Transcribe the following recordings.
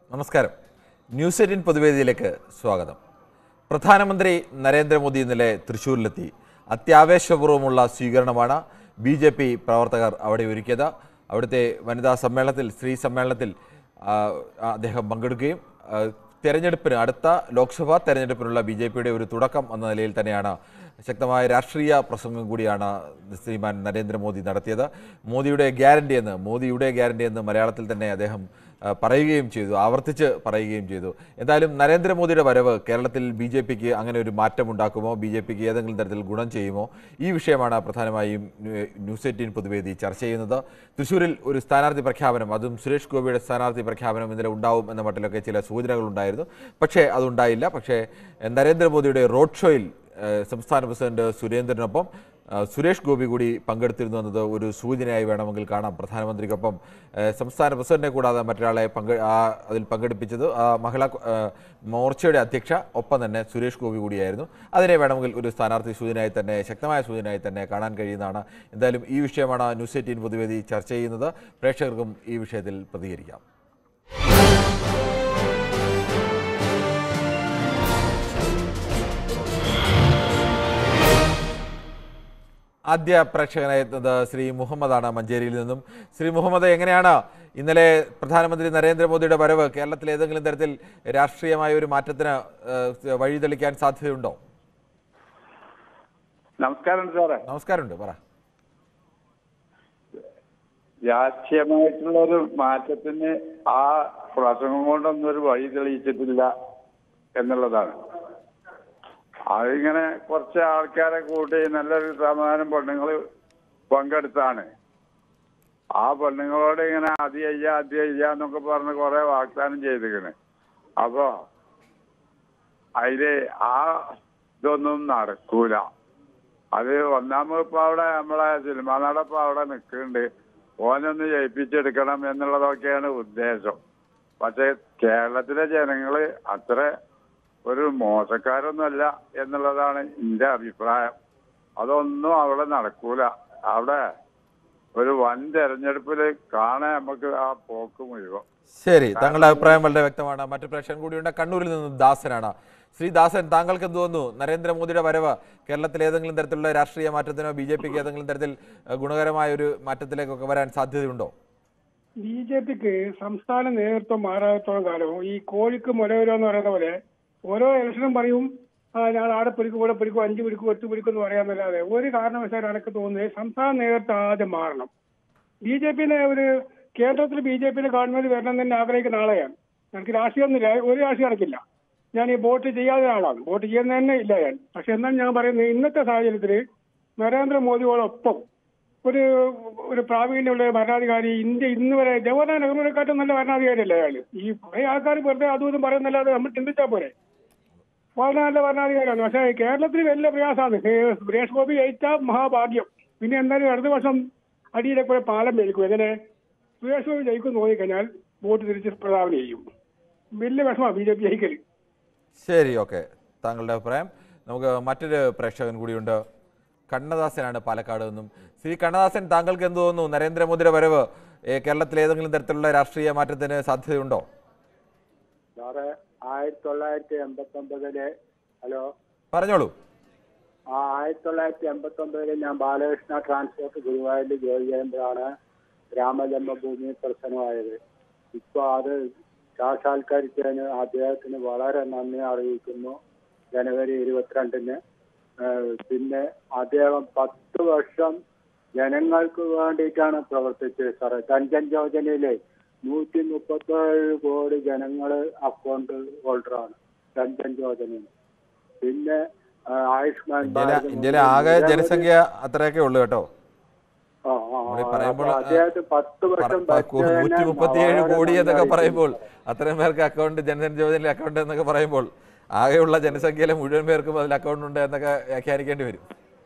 നമസ്കാരം news eighteen പൊതുവേദിയിലേക്ക് സ്വാഗതം പ്രധാനമന്ത്രി നരേന്ദ്രമോദി ഇന്നലെ തൃശ്ശൂരിലെത്തി അത്യാവേശപൂർവ്വമുള്ള സ്വീകരണമാണ് ബി ജെ പി പ്രവർത്തകർ അവിടെ ഒരുക്കിയത് അവിടുത്തെ വനിതാ സമ്മേളനത്തിൽ സ്ത്രീ സമ്മേളനത്തിൽ ആ, അദ്ദേഹം പങ്കെടുക്കുകയും ആ, തെരഞ്ഞെടുപ്പിന് അടുത്ത ലോക്സഭാ തെരഞ്ഞെടുപ്പിനുള്ള ബി ജെ പിയുടെ ഒരു തുടക്കം എന്ന നിലയിൽ തന്നെയാണ് ശക്തമായ രാഷ്ട്രീയ പ്രസംഗം കൂടിയാണ് ശ്രീമാൻ നരേന്ദ്രമോദി നടത്തിയത് മോദിയുടെ ഗ്യാരണ്ടി എന്ന് മോദിയുടെ ഗ്യാരണ്ടി എന്ന് മലയാളത്തിൽ തന്നെ അദ്ദേഹം ആ, പറയുകയും ചെയ്തു ആവർത്തിച്ച് പറയുകയും ചെയ്തു എന്തായാലും നരേന്ദ്രമോദിയുടെ വരവ് കേരളത്തിൽ ബി ജെ പിക്ക് അങ്ങനെ ഒരു മാറ്റമുണ്ടാക്കുമോ ബി ജെ പിക്ക് ഏതെങ്കിലും തരത്തിൽ ഗുണം ചെയ്യുമോ ഈ വിഷയമാണ് പ്രധാനമായും ന്യൂ- ന്യൂസ് എയ്റ്റീൻ പൊതുവേദി ചർച്ച ചെയ്യുന്നത് തൃശ്ശൂരിൽ ഒരു സ്ഥാനാർത്ഥി പ്രഖ്യാപനം അതും സുരേഷ് ഗോപിയുടെ സ്ഥാനാർത്ഥി പ്രഖ്യാപനം ഇന്നലെ ഉണ്ടാവും എന്ന മട്ടിലൊക്കെ ചില സൂചനകളുണ്ടായിരുന്നു പക്ഷേ അതുണ്ടായില്ല പക്ഷേ നരേന്ദ്രമോദിയുടെ റോഡ് ഷോയിൽ ഏഹ്, സംസ്ഥാന പ്രസിഡന്റ് സുരേന്ദ്രനൊപ്പം ആ, സുരേഷ് ഗോപി കൂടി പങ്കെടുത്തിരുന്നു എന്നത് ഒരു സൂചനയായി വേണമെങ്കിൽ കാണാം പ്രധാനമന്ത്രിക്കൊപ്പം ഏഹ്, സംസ്ഥാന പ്രസിഡന്റിനെ കൂടാതെ മറ്റൊരാളെ പങ്കെ ആ അതിൽ പങ്കെടുപ്പിച്ചത് ആ മഹിളാ കോ- ഏഹ്, മോർച്ചയുടെ അധ്യക്ഷ ഒപ്പം തന്നെ സുരേഷ് ഗോപി കൂടിയായിരുന്നു അതിനെ വേണമെങ്കിൽ ഒരു സ്ഥാനാർത്ഥി സൂചനയായി തന്നെ ശക്തമായ സൂചനയായി തന്നെ കാണാൻ കഴിയുന്നതാണ് എന്തായാലും ഈ വിഷയമാണ് ന്യൂസ് എയ്റ്റീൻ പൊതുവേദി ചർച്ച ചെയ്യുന്നത് പ്രേക്ഷകർക്കും ഈ വിഷയത്തിൽ പ്രതികരിക്കാം ആദ്യ പ്രേക്ഷകനായി എത്തുന്നത് ശ്രീ മുഹമ്മദാണ് മഞ്ചേരിയിൽ നിന്നും ശ്രീ മുഹമ്മദ് എങ്ങനെയാണ് ഇന്നലെ പ്രധാനമന്ത്രി നരേന്ദ്രമോദിയുടെ വരവ് കേരളത്തിൽ ഏതെങ്കിലും തരത്തിൽ രാഷ്ട്രീയമായ ഒരു മാറ്റത്തിന് ഏഹ്, വഴിതെളിക്കാൻ സാധ്യതയുണ്ടോ നമസ്കാരം സാറേ നമസ്കാരമുണ്ട് പറ രാഷ്ട്രീയമായിട്ടുള്ള ഒരു മാറ്റത്തിന് ആ പ്രസംഗം കൊണ്ടൊന്നും ഒരു വഴി തെളിയിച്ചിട്ടില്ല എന്നുള്ളതാണ് അതിങ്ങനെ കുറച്ച് ആൾക്കാരെ കൂട്ടി നല്ലൊരു ശതമാനം പെണ്ണുങ്ങൾ പങ്കെടുത്താണ് ആ പെണ്ണുങ്ങളോട് ഇങ്ങനെ അത് ചെയ്യാ അത് ചെയ്യാ എന്നൊക്കെ പറഞ്ഞ് കുറെ വാഗ്ദാനം ചെയ്തിക്കണ് അപ്പോ അതില് ആ ഇതൊന്നും നടക്കൂല അത് ഒന്നാമത് ഇപ്പൊ അവിടെ നമ്മളെ സിനിമാ നടപ്പ് അവിടെ നിൽക്കുന്നുണ്ട് ഓനൊന്ന് ജയിപ്പിച്ചെടുക്കണം എന്നുള്ളതൊക്കെയാണ് ഉദ്ദേശം പക്ഷെ കേരളത്തിലെ ജനങ്ങള് അത്ര ഒരു മോശക്കാരൊന്നുമല്ല എന്നുള്ളതാണ് എന്റെ അഭിപ്രായം അതൊന്നും അവിടെ നടക്കൂല അവിടെ ഒരു വൻ തെരഞ്ഞെടുപ്പില് കാണാൻ നമുക്ക് ആ പോക്ക് മുഴുവൻ ശരി താങ്കളുടെ അഭിപ്രായം വളരെ വ്യക്തമാണ് മറ്റു പ്രേക്ഷകൻ കൂടിയുണ്ട് കണ്ണൂരിൽ നിന്നും ദാസനാണ് ശ്രീ ദാസൻ താങ്കൾക്ക് എന്ത് തോന്നുന്നു നരേന്ദ്രമോദിയുടെ വരവ് കേരളത്തിൽ ഏതെങ്കിലും തരത്തിലുള്ള രാഷ്ട്രീയ മാറ്റത്തിനോ ബി ജെ പിക്ക് ഏതെങ്കിലും തരത്തിൽ ഏഹ്, ഗുണകരമായ ഒരു മാറ്റത്തിലേക്കൊക്കെ വരാൻ സാധ്യതയുണ്ടോ ബി ജെ പിക്ക് സംസ്ഥാന നേതൃത്വം മാറാത്തോളം കാലവും ഈ കോഴിക്ക് മുലവരോ എന്ന് പറയുന്ന പോലെ ഓരോ ഇലക്ഷനും പറയും ആ, ഞാൻ ആടെ പിടിക്കും ഇവിടെ പിടിക്കും അഞ്ച് പിടിക്കും എട്ട് പിടിക്കും എന്ന് പറയാന്നല്ലാതെ ഒരു കാരണവശാലും എനിക്ക് തോന്നുന്നത് സംസ്ഥാന നേതൃത്വം ആദ്യം മാറണം ബി ജെ പിന്നെ ഒരു കേന്ദ്രത്തിൽ ബി ജെ പിയുടെ ഗവൺമെന്റ് വരണം തന്നെ ആഗ്രഹിക്കുന്ന ആളെയാണ് എനിക്ക് രാഷ്ട്രീയമൊന്നുമില്ല ഒരു രാഷ്ട്രീയം നടക്കില്ല ഞാൻ ഈ വോട്ട് ചെയ്യാത്ത ആളാണ് വോട്ട് ചെയ്യുന്ന തന്നെ ഇല്ല ഞാൻ പക്ഷെ എന്നാലും ഞാൻ പറയുന്നത് ഇന്നത്തെ സാഹചര്യത്തിൽ നരേന്ദ്രമോദിയോടൊപ്പം ഒരു ഒരു പ്രാവീണ്യമുള്ള ഒരു ഭരണാധികാരി ഇന്ത്യ ഇന്ന് വരെ ജവഹർലാൽ നെഹ്റുവിനെക്കാട്ടും നല്ല ഭരണാധികാരിയല്ലേ അയാൾ ഈ കുറെ ആൾക്കാർ വെറുതെ അതും ഇതും പറയുന്നല്ലാതെ നമ്മൾ ചിന്തിച്ചാൽ പോരെ വളരെ നല്ല ഭരണാധികാരിയാണ് പക്ഷേ കേരളത്തിൽ വലിയ പ്രയാസമാണ് ഹേ- സുരേഷ് ഗോപി ജയിച്ച മഹാഭാഗ്യം പിന്നെ എന്തായാലും അടുത്ത വർഷം അടിയിലെ കൂടെ പാലം മേടിക്കും എങ്ങനെ സുരേഷ് ഗോപി ജയിക്കും തോന്നിക്കഴിഞ്ഞാൽ വോട്ട് തിരിച്ച് പ്രതാപന ചെയ്യും വലിയ വിഷമമാണ് ബി ജെ പി ജയിക്കല് ശരി ഓക്കെ താങ്കളുടെ അഭിപ്രായം നമുക്ക് മറ്റൊരു പ്രേക്ഷകൻ കൂടിയുണ്ട് കണ്ണദാസനാണ് പാലക്കാട് നിന്നും ശ്രീ കണ്ണദാസൻ താങ്കൾക്ക് എന്ത് തോന്നുന്നു നരേന്ദ്രമോദിയുടെ വരവ് ഏഹ്, കേരളത്തിൽ ഏതെങ്കിലും തരത്തിലുള്ള രാഷ്ട്രീയ മാറ്റത്തിന് സാധ്യതയുണ്ടോ സാറേ ആയിരത്തി തൊള്ളായിരത്തി എൺപത്തി ഒമ്പതില് ഹലോ പറഞ്ഞോളൂ ആ ആയിരത്തി തൊള്ളായിരത്തി എൺപത്തി ഒമ്പതില് ഞാൻ ബാലകൃഷ്ണ ട്രാൻസ്പോർട്ട് ഗുരുവായൂരിൽ ജോലി ചെയ്യുമ്പോഴാണ് രാമജന്മഭൂമി പ്രശ്നമായത് ഇപ്പൊ അത് സാക്ഷാത്കരിച്ചതിന് അദ്ദേഹത്തിന് വളരെ നന്ദി അറിയിക്കുന്നു ജനുവരി ഇരുപത്തിരണ്ടിന് ഏഹ് പിന്നെ അദ്ദേഹം പത്ത് വർഷം ജനങ്ങൾക്ക് വേണ്ടിയിട്ടാണ് പ്രവർത്തിച്ചത് സാറേ കഞ്ചൻ യോജനയിലെ നൂറ്റി മുപ്പത്തേഴ് കോടി ജനങ്ങള് അക്കൗണ്ട് ഹോൾഡറാണ് കഞ്ചൻ യോജനയിൽ പിന്നെ ആ, ആയുഷ്മാൻ ഇന്ത്യയിലെ ഭാരത് ഇന്ത്യയിലെ ആകെ നിരവധി- ജനസംഖ്യ അത്രയൊക്കെ ഉള്ളൂ കേട്ടോ ആ, ആ, ഇവിടെ ആ, പറയുമ്പോൾ, അപ്പൊ അദ്ദേഹത്തിന് പത്ത് വർഷം ഭരിച്ചതിന് നൂറ്റി മുപ്പത്തിയേഴ് വളരെ കോടി എന്നൊക്കെ നന്ദി പറയുമ്പോൾ അത്രയും പേർക്ക് അക്കൗണ്ട് ജനധൻ യോജനയിലെ അക്കൗണ്ട് എന്നൊക്കെ പറയുമ്പോൾ ആകെയുള്ള ജനസംഖ്യയിലെ മുഴുവൻ പേർക്കും അതിൽ അക്കൗണ്ട് ഉണ്ട് എന്നൊക്കെ വ്യാഖ്യാനിക്കേണ്ടി വരും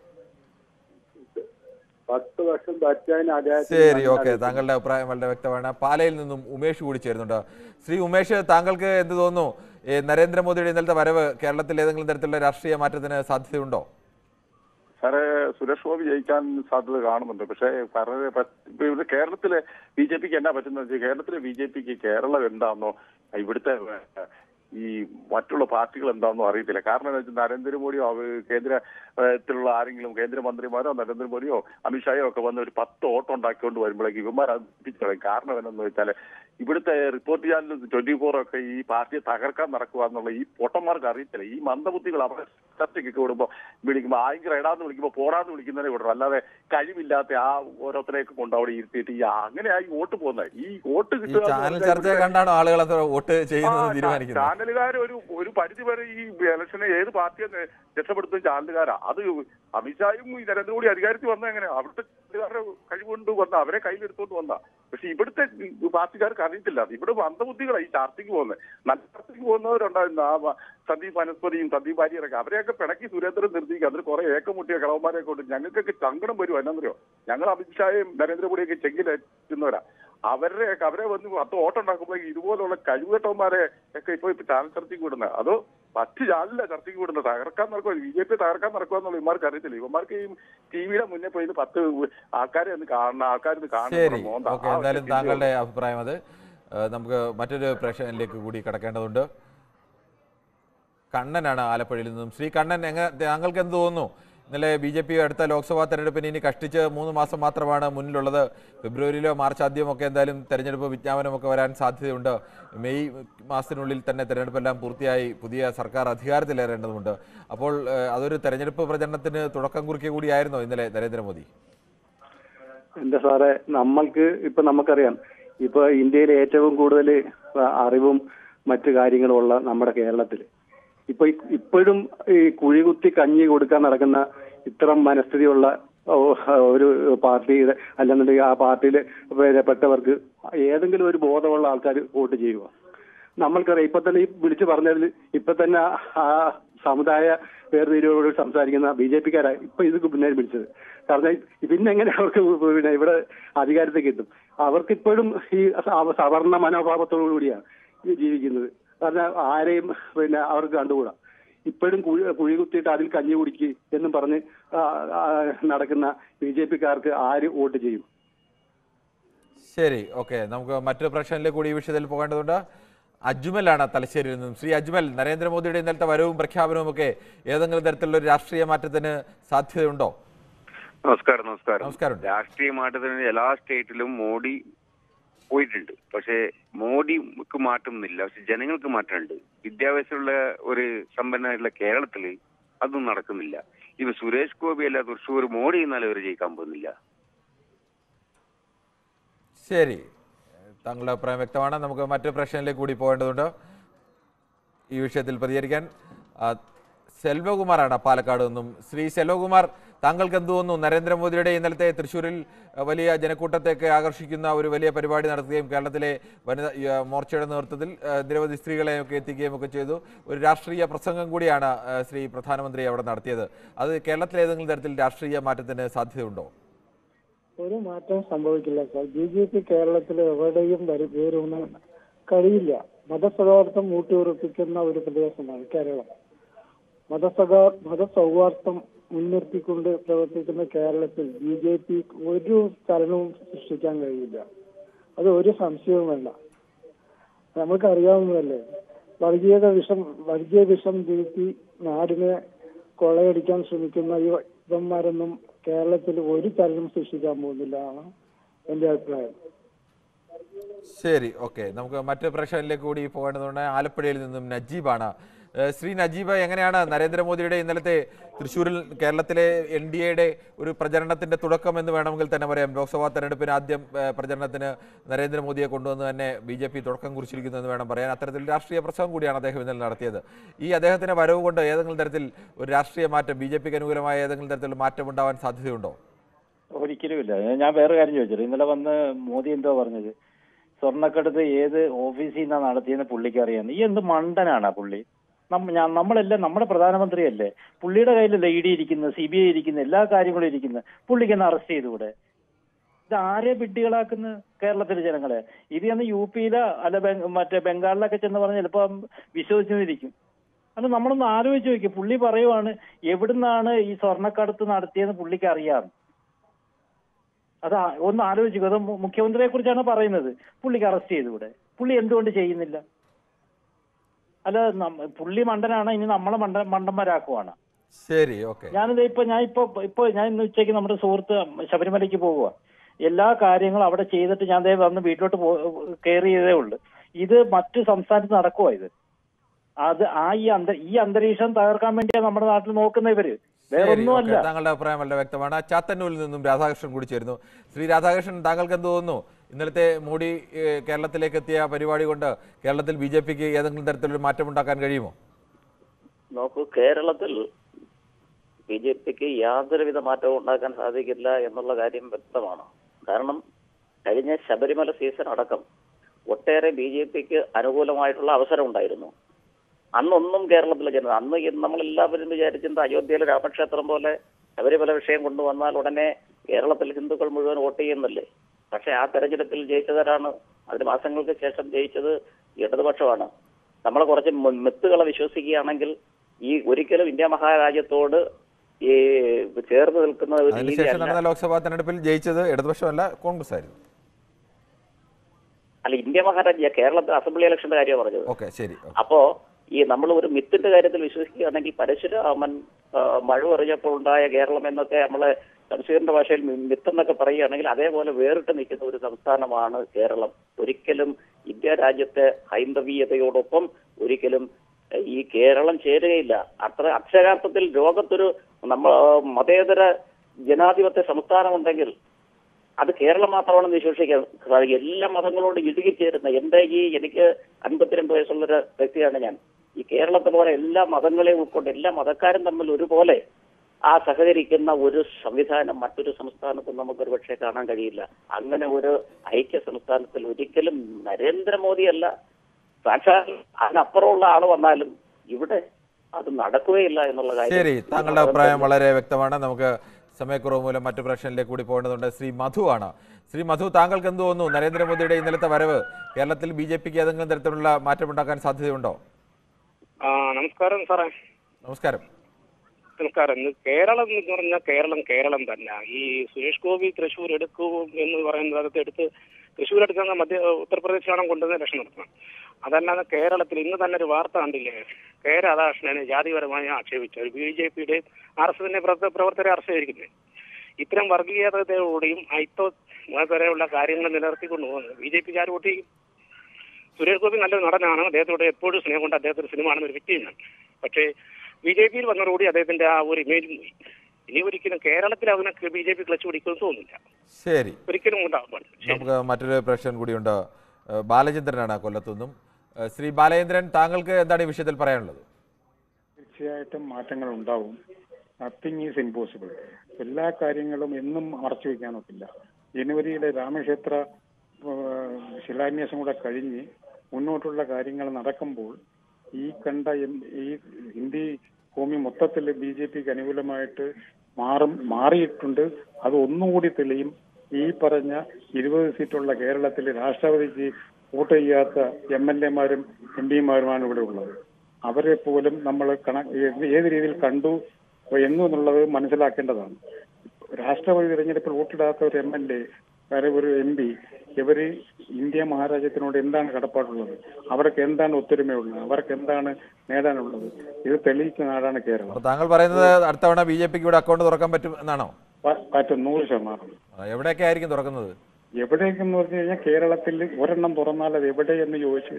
പത്ത് വർഷം ഭരിച്ചതിന് അദ്ദേഹത്തിന് ശരി നന്ദി ഓക്കെ അറിയിക്കുന്നു. താങ്കളുടെ അഭിപ്രായം വളരെ വ്യക്തമാണ് പാലയിൽ നിന്നും ഉമേഷ് കൂടി ചേരുന്നുണ്ട് ശ്രീ ഉമേഷ് താങ്കൾക്ക് എന്ത് തോന്നുന്നു ഏ, നരേന്ദ്രമോദിയുടെ ഇന്നലത്തെ വരവ് കേരളത്തിൽ ഏതെങ്കിലും തരത്തിലുള്ള രാഷ്ട്രീയ മാറ്റത്തിന് സാധ്യതയുണ്ടോ സാറേ സുരേഷ് ഗോപി ജയിക്കാൻ സാധ്യത കാണുന്നുണ്ട് പക്ഷേ സാറേ പ- ഇപ്പൊ ഇവിടെ കേരളത്തിലെ ബി ജെ പിക്ക് എന്നാ പറ്റുന്നത് വെച്ചാൽ കേരളത്തിലെ ബി ജെ പിക്ക് കേരളം എന്താണെന്നോ ഇവിടുത്തെ ഏഹ്, ഈ മറ്റുള്ള പാർട്ടികൾ എന്താണെന്നോ അറിയത്തില്ല കാരണം എന്താ വെച്ചാൽ നരേന്ദ്രമോദിയോ അവ- കേന്ദ്രത്തിലുള്ള ആരെങ്കിലും കേന്ദ്രമന്ത്രിമാരോ നരേന്ദ്രമോദിയോ അമിത്ഷായോ ഒക്കെ വന്ന് ഒരു പത്ത് ഓട്ടം ഉണ്ടാക്കിക്കൊണ്ട് വരുമ്പോഴേക്ക് ഇവന്മാർ അത് കളയും കാരണം എന്താണെന്ന് വെച്ചാൽ ഇവിടുത്തെ റിപ്പോർട്ട് ചാനൽ ട്വന്റി ഫോർ ഒക്കെ ഈ പാർട്ടിയെ തകർക്കാൻ നടക്കുക എന്നുള്ള ഈ പൊട്ടന്മാർക്ക് അറിയത്തില്ല ഈ മന്ദബുദ്ധികൾ അവരെ ചർച്ചയ്ക്കൊക്കെ വിടുമ്പോ വിളിക്കുമ്പോ ആയിരം എടാന്ന് വിളിക്കുമ്പോ പോടാന്ന് വിളിക്കുന്നതിനെ വിടും അല്ലാതെ കഴിവില്ലാത്ത ആ ഓരോരുത്തരെയൊക്കെ കൊണ്ട് അവിടെ ഇരുത്തിയിട്ട് ഈ അങ്ങനെയാ ഈ വോട്ട് പോകുന്നത് ഈ വോട്ട് ഈ കിട്ടുക എന്ന് ചാനൽ പറഞ്ഞാൽ ചർച്ച ഇവിടെ- കണ്ടാണോ ആളുകൾ അത് വോട്ട് ചെയ്യുന്നത് ആ, തീരുമാനിക്കുന്നത് ചാനലുകാർ ഒരു ഒരു പരിധി വരെ ഈ ഇലക്ഷനെ ഏത് പാർട്ടിയെ നെ- രക്ഷപ്പെടുത്തുന്ന ചാനലുകാരാ അത് അമിത്ഷായും ഈ നരേന്ദ്രമോദി അധികാരത്തിൽ വന്ന എങ്ങനെ അവിടുത്തെ ചാനലുകാരുടെ കഴിവുകൊണ്ട് വന്ന അവരെ കയ്യിലെടുത്തോണ്ട് വന്ന പക്ഷെ ഇവിടുത്തെ പാർട്ടിക്കാർക്ക് അറിയത്തില്ല ഇവിടെ മന്ദബുദ്ധികളാണ് ഈ ചർച്ചയ്ക്ക് പോകുന്നത് നല്ല ചർച്ചയ്ക്ക് പോകുന്നവരുണ്ടായിരുന്നു ആ വ- സന്ദീപ് വനസ്പതിയും സന്ദീപ് ഭാര്യരൊക്കെ അവരെയൊക്കെ പിണക്കി സുരേന്ദ്രൻ നിർത്തിക്കുക അതിൽ കുറെ ഏക്കമുട്ടിയ കളവന്മാരെ കൊണ്ട് ഞങ്ങൾക്കൊക്കെ സങ്കടം വരും എന്നാന്നറിയോ ഞങ്ങൾ അമിത്ഷായും നരേന്ദ്രമോദിയൊക്കെ ചെങ്കിലെത്തുന്നവരാ അവരുടെ അവരെ വന്ന് പത്ത് ഓട്ടം ഉണ്ടാക്കുമ്പോൾ ഇതുപോലുള്ള കഴിവുകെട്ടവന്മാരെ ഒക്കെ ഇപ്പൊ ഇപ്പൊ ചാനൽ ചർച്ചയ്ക്ക് വിടുന്നത് അതോ മറ്റ് ചാനലില്ല ചർച്ചയ്ക്ക് വിടുന്നത് തകർക്കാൻ നടക്കുക ബി ജെ പി തകർക്കാൻ നടക്കുക എന്നുള്ള ഇവന്മാർക്ക് അറിയത്തില്ല ഇവന്മാർക്ക് ഈ ടിവിയുടെ മുന്നേ പോയി പത്ത് ആൾക്കാരെ ഒന്ന് കാണണം ആൾക്കാർ ശരി കാണണം ഓക്കെ എന്തായാലും താങ്കളുടെ അഭിപ്രായം അത് ഏഹ് നമുക്ക് മറ്റൊരു പ്രേക്ഷകനിലേക്ക് കൂടി കടക്കേണ്ടതുണ്ട് കണ്ണനാണ് ആലപ്പുഴയിൽ നിന്നും ശ്രീ കണ്ണൻ എങ്ങനെ താങ്കൾക്ക് എന്ത് തോന്നുന്നു ഇന്നലെ ബി ജെ പി അടുത്ത ലോക്സഭാ തെരഞ്ഞെടുപ്പിന് ഇനി കഷ്ടിച്ച് മൂന്ന് മാസം മാത്രമാണ് മുന്നിലുള്ളത് ഫെബ്രുവരിയിലോ മാർച്ച് ആദ്യമൊക്കെ എന്തായാലും തെരഞ്ഞെടുപ്പ് വിജ്ഞാപനമൊക്കെ വരാൻ സാധ്യതയുണ്ട് മെയ് മാസത്തിനുള്ളിൽ തന്നെ തെരഞ്ഞെടുപ്പെല്ലാം പൂർത്തിയായി പുതിയ സർക്കാർ അധികാരത്തിലേറേണ്ടതുണ്ട് അപ്പോൾ ഏഹ്, അതൊരു തെരഞ്ഞെടുപ്പ് പ്രചരണത്തിന് തുടക്കം കുറിക്കുക കൂടിയായിരുന്നോ ഇന്നലെ നരേന്ദ്രമോദി എന്റെ സാറേ നമ്മൾക്ക് ഇപ്പൊ നമുക്കറിയാം ഇപ്പൊ ഇന്ത്യയിൽ ഏറ്റവും കൂടുതൽ അറിവും മറ്റു കാര്യങ്ങളും ഉള്ള നമ്മുടെ കേരളത്തിൽ ഇപ്പൊ ഈ- ഇപ്പോഴും ഈ കുഴികുത്തി കഞ്ഞി കൊടുക്കാൻ നടക്കുന്ന ഇത്തരം മനസ്ഥിതിയുള്ള ഓ, ഒരു പാർട്ടിയുടെ അല്ലെന്നുണ്ടെങ്കിൽ ആ പാർട്ടിയിൽ പെട്ടവർക്ക് ഏതെങ്കിലും ഒരു ബോധമുള്ള ആൾക്കാർ വോട്ട് ചെയ്യുക നമ്മൾക്കറിയാം ഇപ്പൊ തന്നെ ഈ വിളിച്ചു പറഞ്ഞതിൽ ഇപ്പൊ തന്നെ ആ സമുദായ വേർതിരിവോട് സംസാരിക്കുന്ന ബി ജെ പിക്കാരാ ഇപ്പൊ ഇത് പിന്നെ വിളിച്ചത് കാരണം പിന്നെ എങ്ങനെ അവർക്ക് പിന്നെ ഇവിടെ അധികാരത്തിൽ കിട്ടും അവർക്ക് ഇപ്പോഴും ഈ സ- സവർണ മനോഭാവത്തോടു കൂടിയാണ് ഈ ജീവിക്കുന്നത് കാരണം ആരെയും പിന്നെ അവർക്ക് കണ്ടുകൂടാ ഇപ്പോഴും കുഴി കുഴി കുത്തിയിട്ട് അതിൽ കഞ്ഞി കുടിക്ക് എന്നും പറഞ്ഞ് ആ, ആ, നടക്കുന്ന ബി ജെ പിക്കാർക്ക് ആര് വോട്ട് ചെയ്യും ശരി ഓക്കെ നമുക്ക് മറ്റൊരു പ്രശ്നത്തിലേക്ക് കൂടി ഈ വിഷയത്തിൽ പോകേണ്ടതുണ്ട് അജ്മലാണ് തലശ്ശേരിയിൽ നിന്നും ശ്രീ അജ്മൽ നരേന്ദ്രമോദിയുടെ ഇന്നലത്തെ വരവും പ്രഖ്യാപനവും ഒക്കെ ഏതെങ്കിലും തരത്തിലുള്ള ഒരു രാഷ്ട്രീയ മാറ്റത്തിന് സാധ്യതയുണ്ടോ നമസ്കാരം നമസ്കാരം നമസ്കാരം. രാഷ്ട്രീയ മാറ്റത്തിന് എല്ലാ സ്റ്റേറ്റിലും മോഡി പോയിട്ടുണ്ട് പക്ഷേ മോഡിക്ക് മാറ്റമൊന്നുമില്ല പക്ഷെ ജനങ്ങൾക്ക് മാറ്റമുണ്ട് വിദ്യാഭ്യാസമുള്ള ഒരു സമ്പന്നമായിട്ടുള്ള കേരളത്തില് അതൊന്നും നടക്കുന്നില്ല ഇപ്പൊ സുരേഷ് ഗോപി അല്ല തൃശ്ശൂർ മോഡി എന്നാലും അവർ ജയിക്കാൻ പോകുന്നില്ല ശരി താങ്കളുടെ അഭിപ്രായം വ്യക്തമാണ് നമുക്ക് മറ്റൊരു പ്രശ്നത്തിലേക്ക് കൂടി പോകേണ്ടതുണ്ട് ഈ വിഷയത്തിൽ പ്രതികരിക്കാൻ ആ, സെൽവകുമാറാണ് പാലക്കാട് നിന്നും ശ്രീ സെൽവകുമാർ താങ്കൾക്ക് എന്ത് തോന്നുന്നു നരേന്ദ്രമോദിയുടെ ഇന്നലത്തെ തൃശ്ശൂരിൽ ആ, വലിയ ജനക്കൂട്ടത്തേക്ക് ആകർഷിക്കുന്ന ഒരു വലിയ പരിപാടി നടത്തുകയും കേരളത്തിലെ വനിതാ ഈ, ആ, മോർച്ചയുടെ നേതൃത്വത്തിൽ ആ, നിരവധി സ്ത്രീകളെയൊക്കെ എത്തിക്കുകയും ഒക്കെ ചെയ്തു ഒരു രാഷ്ട്രീയ പ്രസംഗം കൂടിയാണ് ആ, ശ്രീ പ്രധാനമന്ത്രി അവിടെ നടത്തിയത് അത് കേരളത്തിലെ ഏതെങ്കിലും തരത്തിൽ രാഷ്ട്രീയ മാറ്റത്തിന് സാധ്യതയുണ്ടോ ഒരു മാറ്റം സംഭവിക്കില്ല സാർ ബി ജെ പി കേരളത്തിൽ എവിടെയും വരു- വേരൂന്നാൻ കഴിയില്ല മതസൗഹാർദ്ദം ഊട്ടിയുറപ്പിക്കുന്ന ഒരു പ്രദേശമാണ് കേരളം മതസൗഹാ മതസൗഹാർദ്ദം മുൻനിർത്തിക്കൊണ്ട് പ്രവർത്തിക്കുന്ന കേരളത്തിൽ ബി ജെ പി ഒരു ചലനവും സൃഷ്ടിക്കാൻ കഴിയില്ല അത് ഒരു സംശയവും വേണ്ട നമുക്കറിയാവുന്നതല്ലേ വർഗീയത വിഷം വർഗീയ വിഷം വീഴ്ത്തി നാടിനെ കൊള്ളയടിക്കാൻ ശ്രമിക്കുന്ന ഈ ഇവന്മാരൊന്നും കേരളത്തിൽ ഒരു ചലനം സൃഷ്ടിക്കാൻ പോകുന്നില്ല ആണ് എന്റെ അഭിപ്രായം ശരി ഓക്കെ നമുക്ക് മറ്റു പ്രശ്നങ്ങളിലേക്ക് കൂടി പോകേണ്ടതുണ്ട് ആലപ്പുഴയിൽ നിന്നും നജീബാണ് ഏഹ് ശ്രീ നജീബ് എങ്ങനെയാണ് നരേന്ദ്രമോദിയുടെ ഇന്നലത്തെ തൃശ്ശൂരിൽ കേരളത്തിലെ എൻ ഡി എയുടെ ഒരു പ്രചരണത്തിന്റെ തുടക്കം എന്ന് വേണമെങ്കിൽ തന്നെ പറയാം ലോക്സഭാ തെരഞ്ഞെടുപ്പിന് ആദ്യം ഏഹ് പ്രചരണത്തിന് നരേന്ദ്രമോദിയെ കൊണ്ടുവന്ന് തന്നെ ബി ജെ പി തുടക്കം കുറിച്ചിരിക്കുന്നു എന്ന് വേണം പറയാൻ അത്തരത്തിൽ രാഷ്ട്രീയ പ്രസംഗം കൂടിയാണ് അദ്ദേഹം ഇന്നലെ നടത്തിയത് ഈ അദ്ദേഹത്തിന്റെ വരവ് കൊണ്ട് ഏതെങ്കിലും തരത്തിൽ ഒരു രാഷ്ട്രീയ മാറ്റം ബി ജെ പിക്ക് അനുകൂലമായ ഏതെങ്കിലും തരത്തിലുള്ള മാറ്റം ഉണ്ടാവാൻ സാധ്യതയുണ്ടോ ഒരിക്കലുമില്ല ഞാൻ വേറെ കാര്യം ചോദിച്ചത് ഇന്നലെ വന്ന് മോദി എന്തോ പറഞ്ഞത് സ്വർണ്ണക്കടത്ത് ഏത് ഓഫീസിൽ നിന്നാണ് നടത്തിയെന്ന് പുള്ളിക്ക് അറിയാം ഈ എന്ത് മണ്ടനാണ് ആ പുള്ളി നമ്മ- ഞാൻ നമ്മളെല്ലാം നമ്മുടെ പ്രധാനമന്ത്രിയല്ലേ പുള്ളിയുടെ കയ്യിലല്ലേ ഇ ഡി ഇരിക്കുന്നത് സി ബി ഐ ഇരിക്കുന്നത് എല്ലാ കാര്യങ്ങളും ഇരിക്കുന്നത് പുള്ളിക്ക് ഒന്ന് അറസ്റ്റ് ചെയ്തുകൂടെ ഇത് ആരെ വിഡ്ഢികളാക്കുന്ന കേരളത്തിലെ ജനങ്ങളെ ഇത് ചെന്ന് യു പിയിലോ അല്ല ബംഗ- മറ്റേ ബംഗാളിലൊക്കെ ചെന്ന് പറഞ്ഞ് ചിലപ്പം വിശ്വസിച്ചിരിക്കും അത് നമ്മളൊന്ന് ആലോചിച്ച് നോക്കി പുള്ളി പറയുവാണ് എവിടുന്നാണ് ഈ സ്വർണ്ണക്കടത്ത് നടത്തിയെന്ന് പുള്ളിക്ക് അറിയാം അത് ആ- ഒന്ന് ആലോചിക്കുക അത് മു- മുഖ്യമന്ത്രിയെ കുറിച്ചാണ് പറയുന്നത് പുള്ളിക്ക് അറസ്റ്റ് ചെയ്തുകൂടെ പുള്ളി എന്തുകൊണ്ട് ചെയ്യുന്നില്ല അല്ല നമ്മ- പുള്ളി മണ്ടനാണ് ഇനി നമ്മളെ മണ്ട മണ്ടന്മാരാക്കുവാണ് ശരി ഓക്കെ ഞാനിത് ഇപ്പൊ ഞാൻ ഇപ്പൊ ഇപ്പൊ ഞാൻ ഇന്ന് ഉച്ചയ്ക്ക് നമ്മുടെ സുഹൃത്ത് ശബരിമലയ്ക്ക് പോകുക എല്ലാ കാര്യങ്ങളും അവിടെ ചെയ്തിട്ട് ഞാൻ ദേ വന്ന് വീട്ടിലോട്ട് പോ കയറി ചെയ്തേ ഉള്ളൂ ഇത് മറ്റു സംസ്ഥാനത്ത് നടക്കുവാ ഇത് അത് ആ ഈ അന്ത ഈ അന്തരീക്ഷം തകർക്കാൻ വേണ്ടിയാണ് നമ്മുടെ നാട്ടിൽ നോക്കുന്ന ഇവര് വേറെ ശരി, ഒന്നുമല്ല ഓക്കേ. താങ്കളുടെ അഭിപ്രായം വളരെ വ്യക്തമാണ് ചാത്തന്നൂരിൽ നിന്നും രാധാകൃഷ്ണൻ കൂടി ചേരുന്നു ശ്രീ രാധാകൃഷ്ണൻ താങ്കൾക്ക് എന്ത് തോന്നുന്നു ഇന്നലത്തെ മോഡി ഏഹ്, കേരളത്തിലേക്ക് എത്തിയ പരിപാടി കൊണ്ട് കേരളത്തിൽ ബി ജെ പിക്ക് ഏതെങ്കിലും തരത്തിലൊരു മാറ്റമുണ്ടാക്കാൻ കഴിയുമോ നോക്കൂ കേരളത്തിൽ ബി ജെ പിക്ക് യാതൊരുവിധ മാറ്റവും ഉണ്ടാക്കാൻ സാധിക്കില്ല എന്നുള്ള കാര്യം വ്യക്തമാണ് കാരണം കഴിഞ്ഞ ശബരിമല സീസൺ അടക്കം ഒട്ടേറെ ബി ജെ പിക്ക് അനുകൂലമായിട്ടുള്ള അവസരം ഉണ്ടായിരുന്നു അന്നൊന്നും കേരളത്തിലെ ജനത അന്ന് ഈ നമ്മളെല്ലാവരും വിചാരിച്ചിരുന്നത് അയോധ്യയിലെ രാമക്ഷേത്രം പോലെ ശബരിമല വിഷയം കൊണ്ടുവന്നാൽ ഉടനെ കേരളത്തിൽ ഹിന്ദുക്കൾ മുഴുവൻ വോട്ട് ചെയ്യുന്നല്ലേ പക്ഷെ ആ തെരഞ്ഞെടുപ്പിൽ ജയിച്ചവരാണ് അതിന് മാസങ്ങൾക്ക് ശേഷം ജയിച്ചത് ഇടതുപക്ഷമാണ് നമ്മൾ കുറച്ച് മി- മിത്തുകളെ വിശ്വസിക്കുകയാണെങ്കിൽ ഈ ഒരിക്കലും ഇന്ത്യ മഹാരാജ്യത്തോട് ഈ ചേർന്ന് നിൽക്കുന്ന ഒരു അതിനുശേഷം രീതിയല്ല നടന്ന ലോക്സഭാ തെരഞ്ഞെടുപ്പിൽ ജയിച്ചത് ഇടതുപക്ഷമല്ല കോൺഗ്രസ് ആയിരുന്നു അല്ല ഇന്ത്യ മഹാരാജ്യ കേരളത്തിൽ അസംബ്ലി ഇലക്ഷന്റെ കാര്യമാണ് പറഞ്ഞത് ഓക്കെ ശരി ഓക്കേ. അപ്പോ ഈ നമ്മൾ ഒരു മിത്തിന്റെ കാര്യത്തിൽ വിശ്വസിക്കുകയാണെങ്കിൽ പരശുരാമൻ ആ, മഴ എറിഞ്ഞപ്പോൾ ഉണ്ടായ കേരളം എന്നൊക്കെ നമ്മളെ തൻസീറിന്റെ ഭാഷയിൽ മി- മിത്ത് എന്നൊക്കെ പറയുകയാണെങ്കിൽ അതേപോലെ വേറിട്ട് നിൽക്കുന്ന ഒരു സംസ്ഥാനമാണ് കേരളം ഒരിക്കലും ഇന്ത്യ രാജ്യത്തെ ഹൈന്ദവീയതയോടൊപ്പം ഒരിക്കലും ഏഹ്, ഈ കേരളം ചേരുകയില്ല അത്ര അക്ഷരാർത്ഥത്തിൽ ലോകത്തൊരു നമ്മ മതേതര ജനാധിപത്യ സംസ്ഥാനമുണ്ടെങ്കിൽ അത് കേരളം മാത്രമാണെന്ന് വിശ്വസിക്കാൻ സാധിക്കും എല്ലാ മതങ്ങളോടും ഇടുകിച്ചേരുന്ന എന്റെ ഈ എനിക്ക് അൻപത്തിരണ്ട് വയസ്സുള്ളൊരു വ്യക്തിയാണ് ഞാൻ ഈ കേരളത്തെ പോലെ എല്ലാ മതങ്ങളെയും ഉൾക്കൊണ്ട് എല്ലാ മതക്കാരും തമ്മിൽ ഒരുപോലെ ആ സഹകരിക്കുന്ന ഒരു സംവിധാനം മറ്റൊരു സംസ്ഥാനത്തും നമുക്ക് ഒരുപക്ഷെ കാണാൻ കഴിയില്ല അങ്ങനെ ഒരു ഐക്യ സംസ്ഥാനത്തിൽ ഒരിക്കലും നരേന്ദ്രമോദിയല്ല സാക്ഷാൽ അതിനപ്പുറമുള്ള ആള് വന്നാലും ഇവിടെ അത് നടക്കുകയില്ല എന്നുള്ള കാര്യം ശരി താങ്കളുടെ അഭിപ്രായം വളരെ വ്യക്തമാണ് നമുക്ക് സമയക്കുറവ് മൂലം മറ്റു പ്രശ്നങ്ങളിലേക്ക് കൂടി പോകേണ്ടതുണ്ട് ശ്രീ മധു ആണ് ശ്രീ മധു താങ്കൾക്ക് എന്ത് തോന്നുന്നു നരേന്ദ്രമോദിയുടെ ഇന്നലത്തെ വരവ് കേരളത്തിൽ ബി ജെ പിക്ക് ഏതെങ്കിലും തരത്തിലുള്ള മാറ്റമുണ്ടാക്കാൻ സാധ്യതയുണ്ടോ ആ നമസ്കാരം സാറേ നമസ്കാരം നമസ്കാരം ഇന്ന് കേരളം എന്ന് പറഞ്ഞാൽ കേരളം കേരളം തന്നെ ഈ സുരേഷ് ഗോപി തൃശ്ശൂർ എടുക്കൂ എന്ന് പറയുന്നത് അകത്ത് എടുത്ത് തൃശ്ശൂർ എടുക്കുന്ന മധ്യ ഉത്തർപ്രദേശാണ് കൊണ്ടുവന്ന് ഇലക്ഷൻ നടത്തണം അതല്ലാതെ കേരളത്തിൽ ഇന്ന് തന്നെ ഒരു വാർത്ത കണ്ടില്ലേ കെ രാധാകൃഷ്ണനെ ജാതിപരമായി ആക്ഷേപിച്ചു ബി ജെ പിയുടെ ആർ എസ് എസിന്റെ പ്രവർത്തകരെ അറസ്റ്റ് ചെയ്തിരിക്കുന്നത് ഇത്തരം വർഗീയതയോടെയും അയിത്തോ വരെയുള്ള കാര്യങ്ങൾ നിലനിർത്തിക്കൊണ്ട് പോകുന്നത് ബി ജെ പിക്കാർ വോട്ട് ചെയ്യും സുരേഷ് ഗോപി നല്ലൊരു നടനാണ് അദ്ദേഹത്തോട് എപ്പോഴും സ്നേഹം കൊണ്ട് അദ്ദേഹത്തിന് സിനിമ കാണുന്ന ഒരു വ്യക്തിയാണ് പക്ഷേ ബി ജെ പിയിൽ വന്നതോടുകൂടി അദ്ദേഹത്തിന്റെ ആ ഒരു ഇമേജും പോയി ഇനി ഒരിക്കലും കേരളത്തിൽ അതിനെ ബി ജെ പി ക്ലച്ച് പിടിക്കുമെന്ന് തോന്നുന്നില്ല ശരി ഒരിക്കലും ഉണ്ടാകാൻ പാടില്ല ശരി. നമുക്ക് മറ്റൊരു പ്രശ്നം കൂടിയുണ്ട് ഏഹ് ബാലചന്ദ്രനാണ് കൊല്ലത്തുനിന്നും ഏഹ് ശ്രീ ബാലചന്ദ്രൻ താങ്കൾക്ക് എന്താണ് ഈ വിഷയത്തിൽ പറയാനുള്ളത് തീർച്ചയായിട്ടും മാറ്റങ്ങൾ ഉണ്ടാവും നത്തിങ് ഈസ് ഇമ്പോസിബിൾ എല്ലാ കാര്യങ്ങളും എന്നും മറച്ചു വെക്കാൻ ഒക്കില്ല ജനുവരിയിലെ രാമക്ഷേത്ര ആ, ശിലാന്യാസം കൂടെ കഴിഞ്ഞ് മുന്നോട്ടുള്ള കാര്യങ്ങൾ നടക്കുമ്പോൾ ഈ കണ്ട എം- ഈ ഹിന്ദി ഭൂമി മൊത്തത്തിൽ ബി ജെ പിക്ക് അനുകൂലമായിട്ട് മാറും മാറിയിട്ടുണ്ട് അത് ഒന്നുകൂടി തെളിയും ഈ പറഞ്ഞ ഇരുപത് സീറ്റുള്ള കേരളത്തിൽ രാഷ്ട്രപതിക്ക് വോട്ട് ചെയ്യാത്ത എം എൽ എമാരും എം പിമാരുമാണ് ഇവിടെ ഉള്ളത് അവരെ പോലും നമ്മൾ കണ ഏത് ഏത് രീതിയിൽ കണ്ടു എന്നുള്ളത് മനസ്സിലാക്കേണ്ടതാണ് രാഷ്ട്രപതി തിരഞ്ഞെടുപ്പിൽ വോട്ടിടാത്ത ഒരു എം എൽ എ വേറെ ഒരു എം പി ഇവര് ഇന്ത്യ മഹാരാജ്യത്തിനോട് എന്താണ് കടപ്പാടുള്ളത് അവർക്ക് എന്താണ് ഒത്തൊരുമയുള്ളത് അവർക്ക് എന്താണ് നേടാനുള്ളത് ഇത് തെളിയിച്ച നാടാണ് കേരളം അപ്പോൾ താങ്കൾ പറയുന്നത് അടുത്ത തവണ ബി ജെ പിക്ക് ഇവിടെ അക്കൗണ്ട് തുറക്കാൻ പറ്റും എന്നാണോ പ- പറ്റും നൂറ് ശതമാനം ആ, എവിടെയൊക്കെ ആയിരിക്കും തുറക്കുന്നത് എവിടേക്കെന്ന് പറഞ്ഞു കഴിഞ്ഞാൽ കേരളത്തിൽ ഒരെണ്ണം തുറന്നാൽ അത് എവിടെയെന്ന് ചോദിച്ചു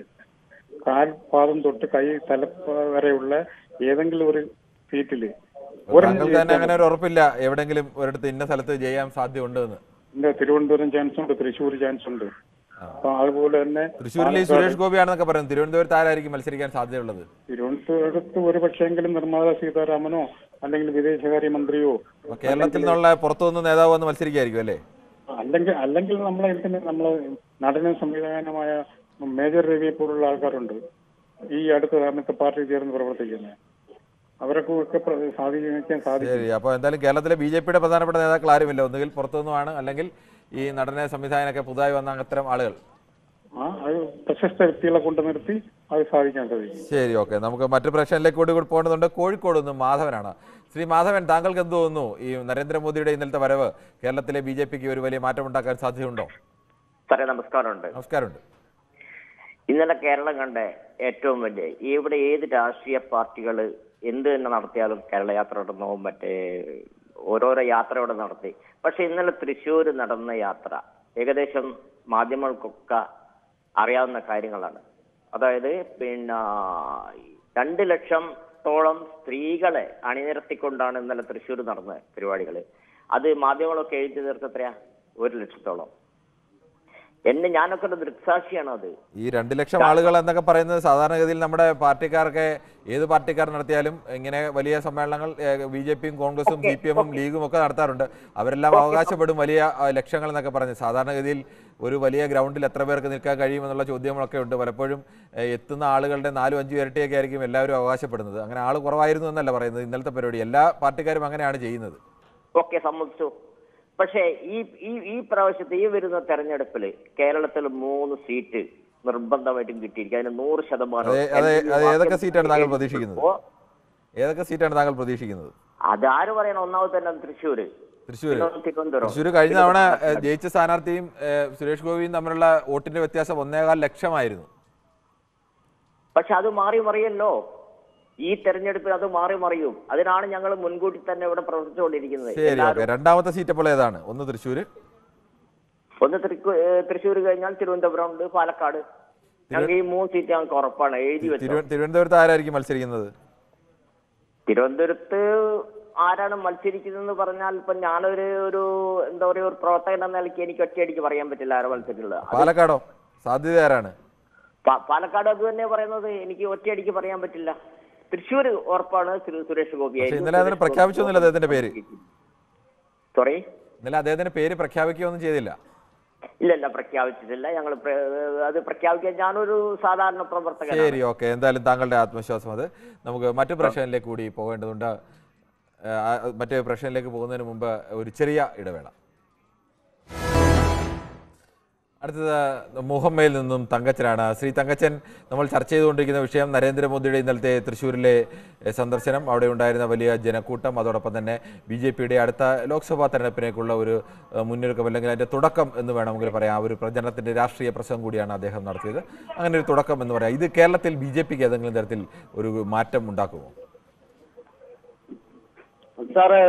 കാൽപാദം തൊട്ട് കൈ തല വരെയുള്ള ഏതെങ്കിലും ഒരു സീറ്റില് ഒരെണ്ണം താങ്കൾക്ക് തന്നെ അങ്ങനെ ജയിച്ചാൽ ഒരു ഉറപ്പില്ല എവിടെങ്കിലും ഒരിടത്ത് ഇന്ന സ്ഥലത്ത് ചെയ്യാൻ സാധ്യതയുണ്ട് എന്ന് ഇല്ല, തിരുവനന്തപുരം ചാൻസ് ഉണ്ട് തൃശ്ശൂർ ചാൻസ് ഉണ്ട് അപ്പൊ അതുപോലെ തന്നെ തൃശ്ശൂരിൽ ഈ സുരേഷ് ഗോപിയാണെന്നൊക്കെ പറയുന്നു തിരുവനന്തപുരത്ത് ആരായിരിക്കും മത്സരിക്കാൻ സാധ്യതയുള്ളത് തിരുവനന്തപുരത്ത് ഒരു പക്ഷേങ്കിലും നിർമ്മല സീതാരാമനോ അല്ലെങ്കിൽ വിദേശകാര്യ മന്ത്രിയോ അപ്പോൾ കേരളത്തിൽ നിന്നുള്ള പുറത്തുനിന്ന് നേതാവ് വന്ന് മത്സരിക്കായിരിക്കും അല്ലേ അല്ലെങ്കിൽ അല്ലെങ്കിൽ നമ്മളെ എന്തിന് നമ്മളെ നടന സംവിധാനമായ മേജർ രവിയെ പോലുള്ള ആൾക്കാരുണ്ട് ഈ അടുത്ത കാലത്ത് പാർട്ടി ചേർന്ന് പ്രവർത്തിക്കുന്നത് അവരൊക്കെ ഒക്കെ പ്ര- സ്വാധീനിക്കാൻ സാധിക്കും ശരി അപ്പോൾ എന്തായാലും കേരളത്തിലെ ബി ജെ പിയുടെ പ്രധാനപ്പെട്ട നേതാക്കൾ ആരുമില്ല ഒന്നുകിൽ പുറത്തുനിന്നുമാണ് അല്ലെങ്കിൽ ഈ നടന സംവിധാനമൊക്കെ പുതുതായി വന്ന അത്തരം ആളുകൾ ആ അത് പ്രശസ്ത വ്യക്തികളെ കൊണ്ട് നിർത്തി അത് സാധിക്കാൻ സാധിക്കും ശരി ഓക്കെ നമുക്ക് മറ്റു പ്രശ്നങ്ങളിലേക്ക് കൂടി കൂടി പോകേണ്ടതുണ്ട് കോഴിക്കോട് നിന്ന് മാധവനാണ് ശ്രീ മാധവൻ താങ്കൾക്ക് എന്ത് തോന്നുന്നു ഈ നരേന്ദ്രമോദിയുടെ ഇന്നലത്തെ വരവ് കേരളത്തിലെ ബി ജെ പിക്ക് ഒരു വലിയ മാറ്റം ഉണ്ടാക്കാൻ സാധ്യതയുണ്ടോ സാറേ നമസ്കാരമുണ്ട് നമസ്കാരമുണ്ട് ഇന്നലെ കേരളം കണ്ട ഏറ്റവും വലിയ ഇവിടെ ഏത് രാഷ്ട്രീയ പാർട്ടികൾ എന്ത് തന്നെ നടത്തിയാലും കേരള യാത്ര നടന്നവും മറ്റേ ഓരോരോ യാത്ര ഇവിടെ നടത്തി പക്ഷെ ഇന്നലെ തൃശ്ശൂർ നടന്ന യാത്ര ഏകദേശം മാധ്യമങ്ങൾക്കൊക്കെ അറിയാവുന്ന കാര്യങ്ങളാണ് അതായത് പിന്നെ രണ്ട് ലക്ഷത്തോളം സ്ത്രീകളെ അണിനിരത്തിക്കൊണ്ടാണ് ഇന്നലെ തൃശ്ശൂർ നടന്ന പരിപാടികൾ അത് മാധ്യമങ്ങളൊക്കെ എഴുതി തീർത്തത്രയാ ഒരു ലക്ഷത്തോളം എന്നെ ഞാനൊക്കെ ഒരു ദൃക്സാക്ഷിയാണ് അത് ഈ രണ്ട് ലക്ഷം ആളുകൾ എന്നൊക്കെ പറയുന്നത് സാധാരണഗതിയിൽ നമ്മുടെ പാർട്ടിക്കാർക്ക് ഏത് പാർട്ടിക്കാർ നടത്തിയാലും ഇങ്ങനെ വലിയ സമ്മേളനങ്ങൾ ബി ജെ പിയും കോൺഗ്രസും സി പി എമ്മും ലീഗും ഒക്കെ നടത്താറുണ്ട് അവരെല്ലാം അവകാശപ്പെടും വലിയ ആ, ലക്ഷങ്ങൾ എന്നൊക്കെ പറഞ്ഞ് സാധാരണഗതിയിൽ ഒരു വലിയ ഗ്രൗണ്ടിൽ എത്ര പേർക്ക് നിൽക്കാൻ കഴിയുമെന്നുള്ള ചോദ്യങ്ങളൊക്കെ ഉണ്ട് പലപ്പോഴും ഏ, എത്തുന്ന ആളുകളുടെ നാലും അഞ്ചും ഇരട്ടിയൊക്കെ ആയിരിക്കും എല്ലാവരും അവകാശപ്പെടുന്നത് അങ്ങനെ ആൾ കുറവായിരുന്നു എന്നല്ല പറയുന്നത് ഇന്നലത്തെ പരിപാടി എല്ലാ പാർട്ടിക്കാരും അങ്ങനെയാണ് ചെയ്യുന്നത് ഓക്കെ സമ്മതിച്ചു പക്ഷേ ഈ ഈ ഈ പ്രാവശ്യത്തെ ഈ വരുന്ന തെരഞ്ഞെടുപ്പിൽ കേരളത്തിൽ മൂന്ന് സീറ്റ് നിർബന്ധമായിട്ടും കിട്ടിയിരിക്കും അതിന് നൂറ് ശതമാനം അതെ അതെ അത് ഏതൊക്കെ സീറ്റാണ് താങ്കൾ ഓ, പ്രതീക്ഷിക്കുന്നത് ഏതൊക്കെ സീറ്റാണ് താങ്കൾ പ്രതീക്ഷിക്കുന്നത് അതാര് പറയണം ഒന്നാമത് തന്നെ തൃശ്ശൂര് തൃശ്ശൂര് പിന്നെ തിരുവനന്തപുരം തൃശ്ശൂർ കഴിഞ്ഞ തവണ ഏ, ജയിച്ച സ്ഥാനാർത്ഥിയും ഏ, സുരേഷ് ഗോപിയും തമ്മിലുള്ള വോട്ടിന്റെ വ്യത്യാസം ഒന്നേകാൽ ലക്ഷമായിരുന്നു പക്ഷെ അത് മാറി മറിയല്ലോ ഈ തെരഞ്ഞെടുപ്പിൽ അത് മാറി മറിയും അതിനാണ് ഞങ്ങൾ മുൻകൂട്ടി തന്നെ ഇവിടെ പ്രവർത്തിച്ചുകൊണ്ടിരിക്കുന്നത് ശരി എല്ലാവരും ഓക്കെ രണ്ടാമത്തെ സീറ്റ് അപ്പോൾ ഏതാണ് ഒന്ന് തൃശ്ശൂര് ഒന്ന് തൃശ്ശൂർ കഴിഞ്ഞാൽ തിരുവനന്തപുരം ഉണ്ട് പാലക്കാട് ഞങ്ങൾക്ക് ഈ മൂന്ന് സീറ്റ് ഞങ്ങൾക്ക് ഉറപ്പാണ് എഴുതി വെച്ചു തിരുവ- തിരുവനന്തപുരത്ത് ആരായിരിക്കും മത്സരിക്കുന്നത് തിരുവനന്തപുരത്ത് ആരാണ് മത്സരിക്കുന്നതെന്ന് പറഞ്ഞാൽ ഇപ്പൊ ഞാനൊരു ഒരു എന്താ പറയുക ഒരു പ്രവർത്തകൻ എന്ന നിലയ്ക്ക് എനിക്ക് ഒറ്റയടിക്ക് പറയാൻ പറ്റില്ല ആരാ മത്സരിക്കുന്നത് അത് പാലക്കാടോ സാധ്യത ആരാണ് പ- പാലക്കാട് അത് തന്നെ പറയുന്നത് എനിക്ക് ഒറ്റയടിക്ക് പറയാൻ പറ്റില്ല തൃശ്ശൂർ ഉറപ്പാണ് ശ്രീ സുരേഷ് ഗോപി പക്ഷെ ഇന്നലെ അതിന് പ്രഖ്യാപിച്ചൊന്നുമില്ല അദ്ദേഹത്തിന്റെ പേര് സോറി ഇന്നലെ അദ്ദേഹത്തിന്റെ പേര് പ്രഖ്യാപിക്കുകയൊന്നും ചെയ്തില്ല ഇല്ല ഇല്ല പ്രഖ്യാപിച്ചിട്ടില്ല ഞങ്ങൾ അത് പ്രഖ്യാപിക്കാൻ ഞാനൊരു സാധാരണ പ്രവർത്തകനാണ് ശരി ഓക്കെ എന്തായാലും താങ്കളുടെ ആത്മവിശ്വാസം അത് നമുക്ക് മറ്റു പ്രശ്നങ്ങളിലേക്ക് കൂടി പോകേണ്ടതുണ്ട് ഏ, ആ, മറ്റു പ്രശ്നങ്ങളിലേക്ക് പോകുന്നതിന് മുമ്പ് ഒരു ചെറിയ ഇടവേള അടുത്തത് മുഹമ്മയിൽ നിന്നും തങ്കച്ചനാണ് ശ്രീ തങ്കച്ചൻ നമ്മൾ ചർച്ച ചെയ്തുകൊണ്ടിരിക്കുന്ന വിഷയം നരേന്ദ്രമോദിയുടെ ഇന്നലത്തെ തൃശ്ശൂരിലെ എ, സന്ദർശനം അവിടെ ഉണ്ടായിരുന്ന വലിയ ജനക്കൂട്ടം അതോടൊപ്പം തന്നെ ബി ജെ പിയുടെ അടുത്ത ലോക്സഭാ തെരഞ്ഞെടുപ്പിനേക്കുള്ള ഒരു എ, മുന്നൊരുക്കം അല്ലെങ്കിൽ അതിൻ്റെ തുടക്കം എന്ന് വേണമെങ്കിൽ പറയാം ആ ഒരു പ്രചരണത്തിൻ്റെ രാഷ്ട്രീയ പ്രസംഗം കൂടിയാണ് അദ്ദേഹം നടത്തിയത് അങ്ങനെ ഒരു തുടക്കം എന്ന് പറയാം ഇത് കേരളത്തിൽ ബി ജെ പിക്ക് ഏതെങ്കിലും തരത്തിൽ ഒരു മാറ്റം ഉണ്ടാക്കുമോ സാറേ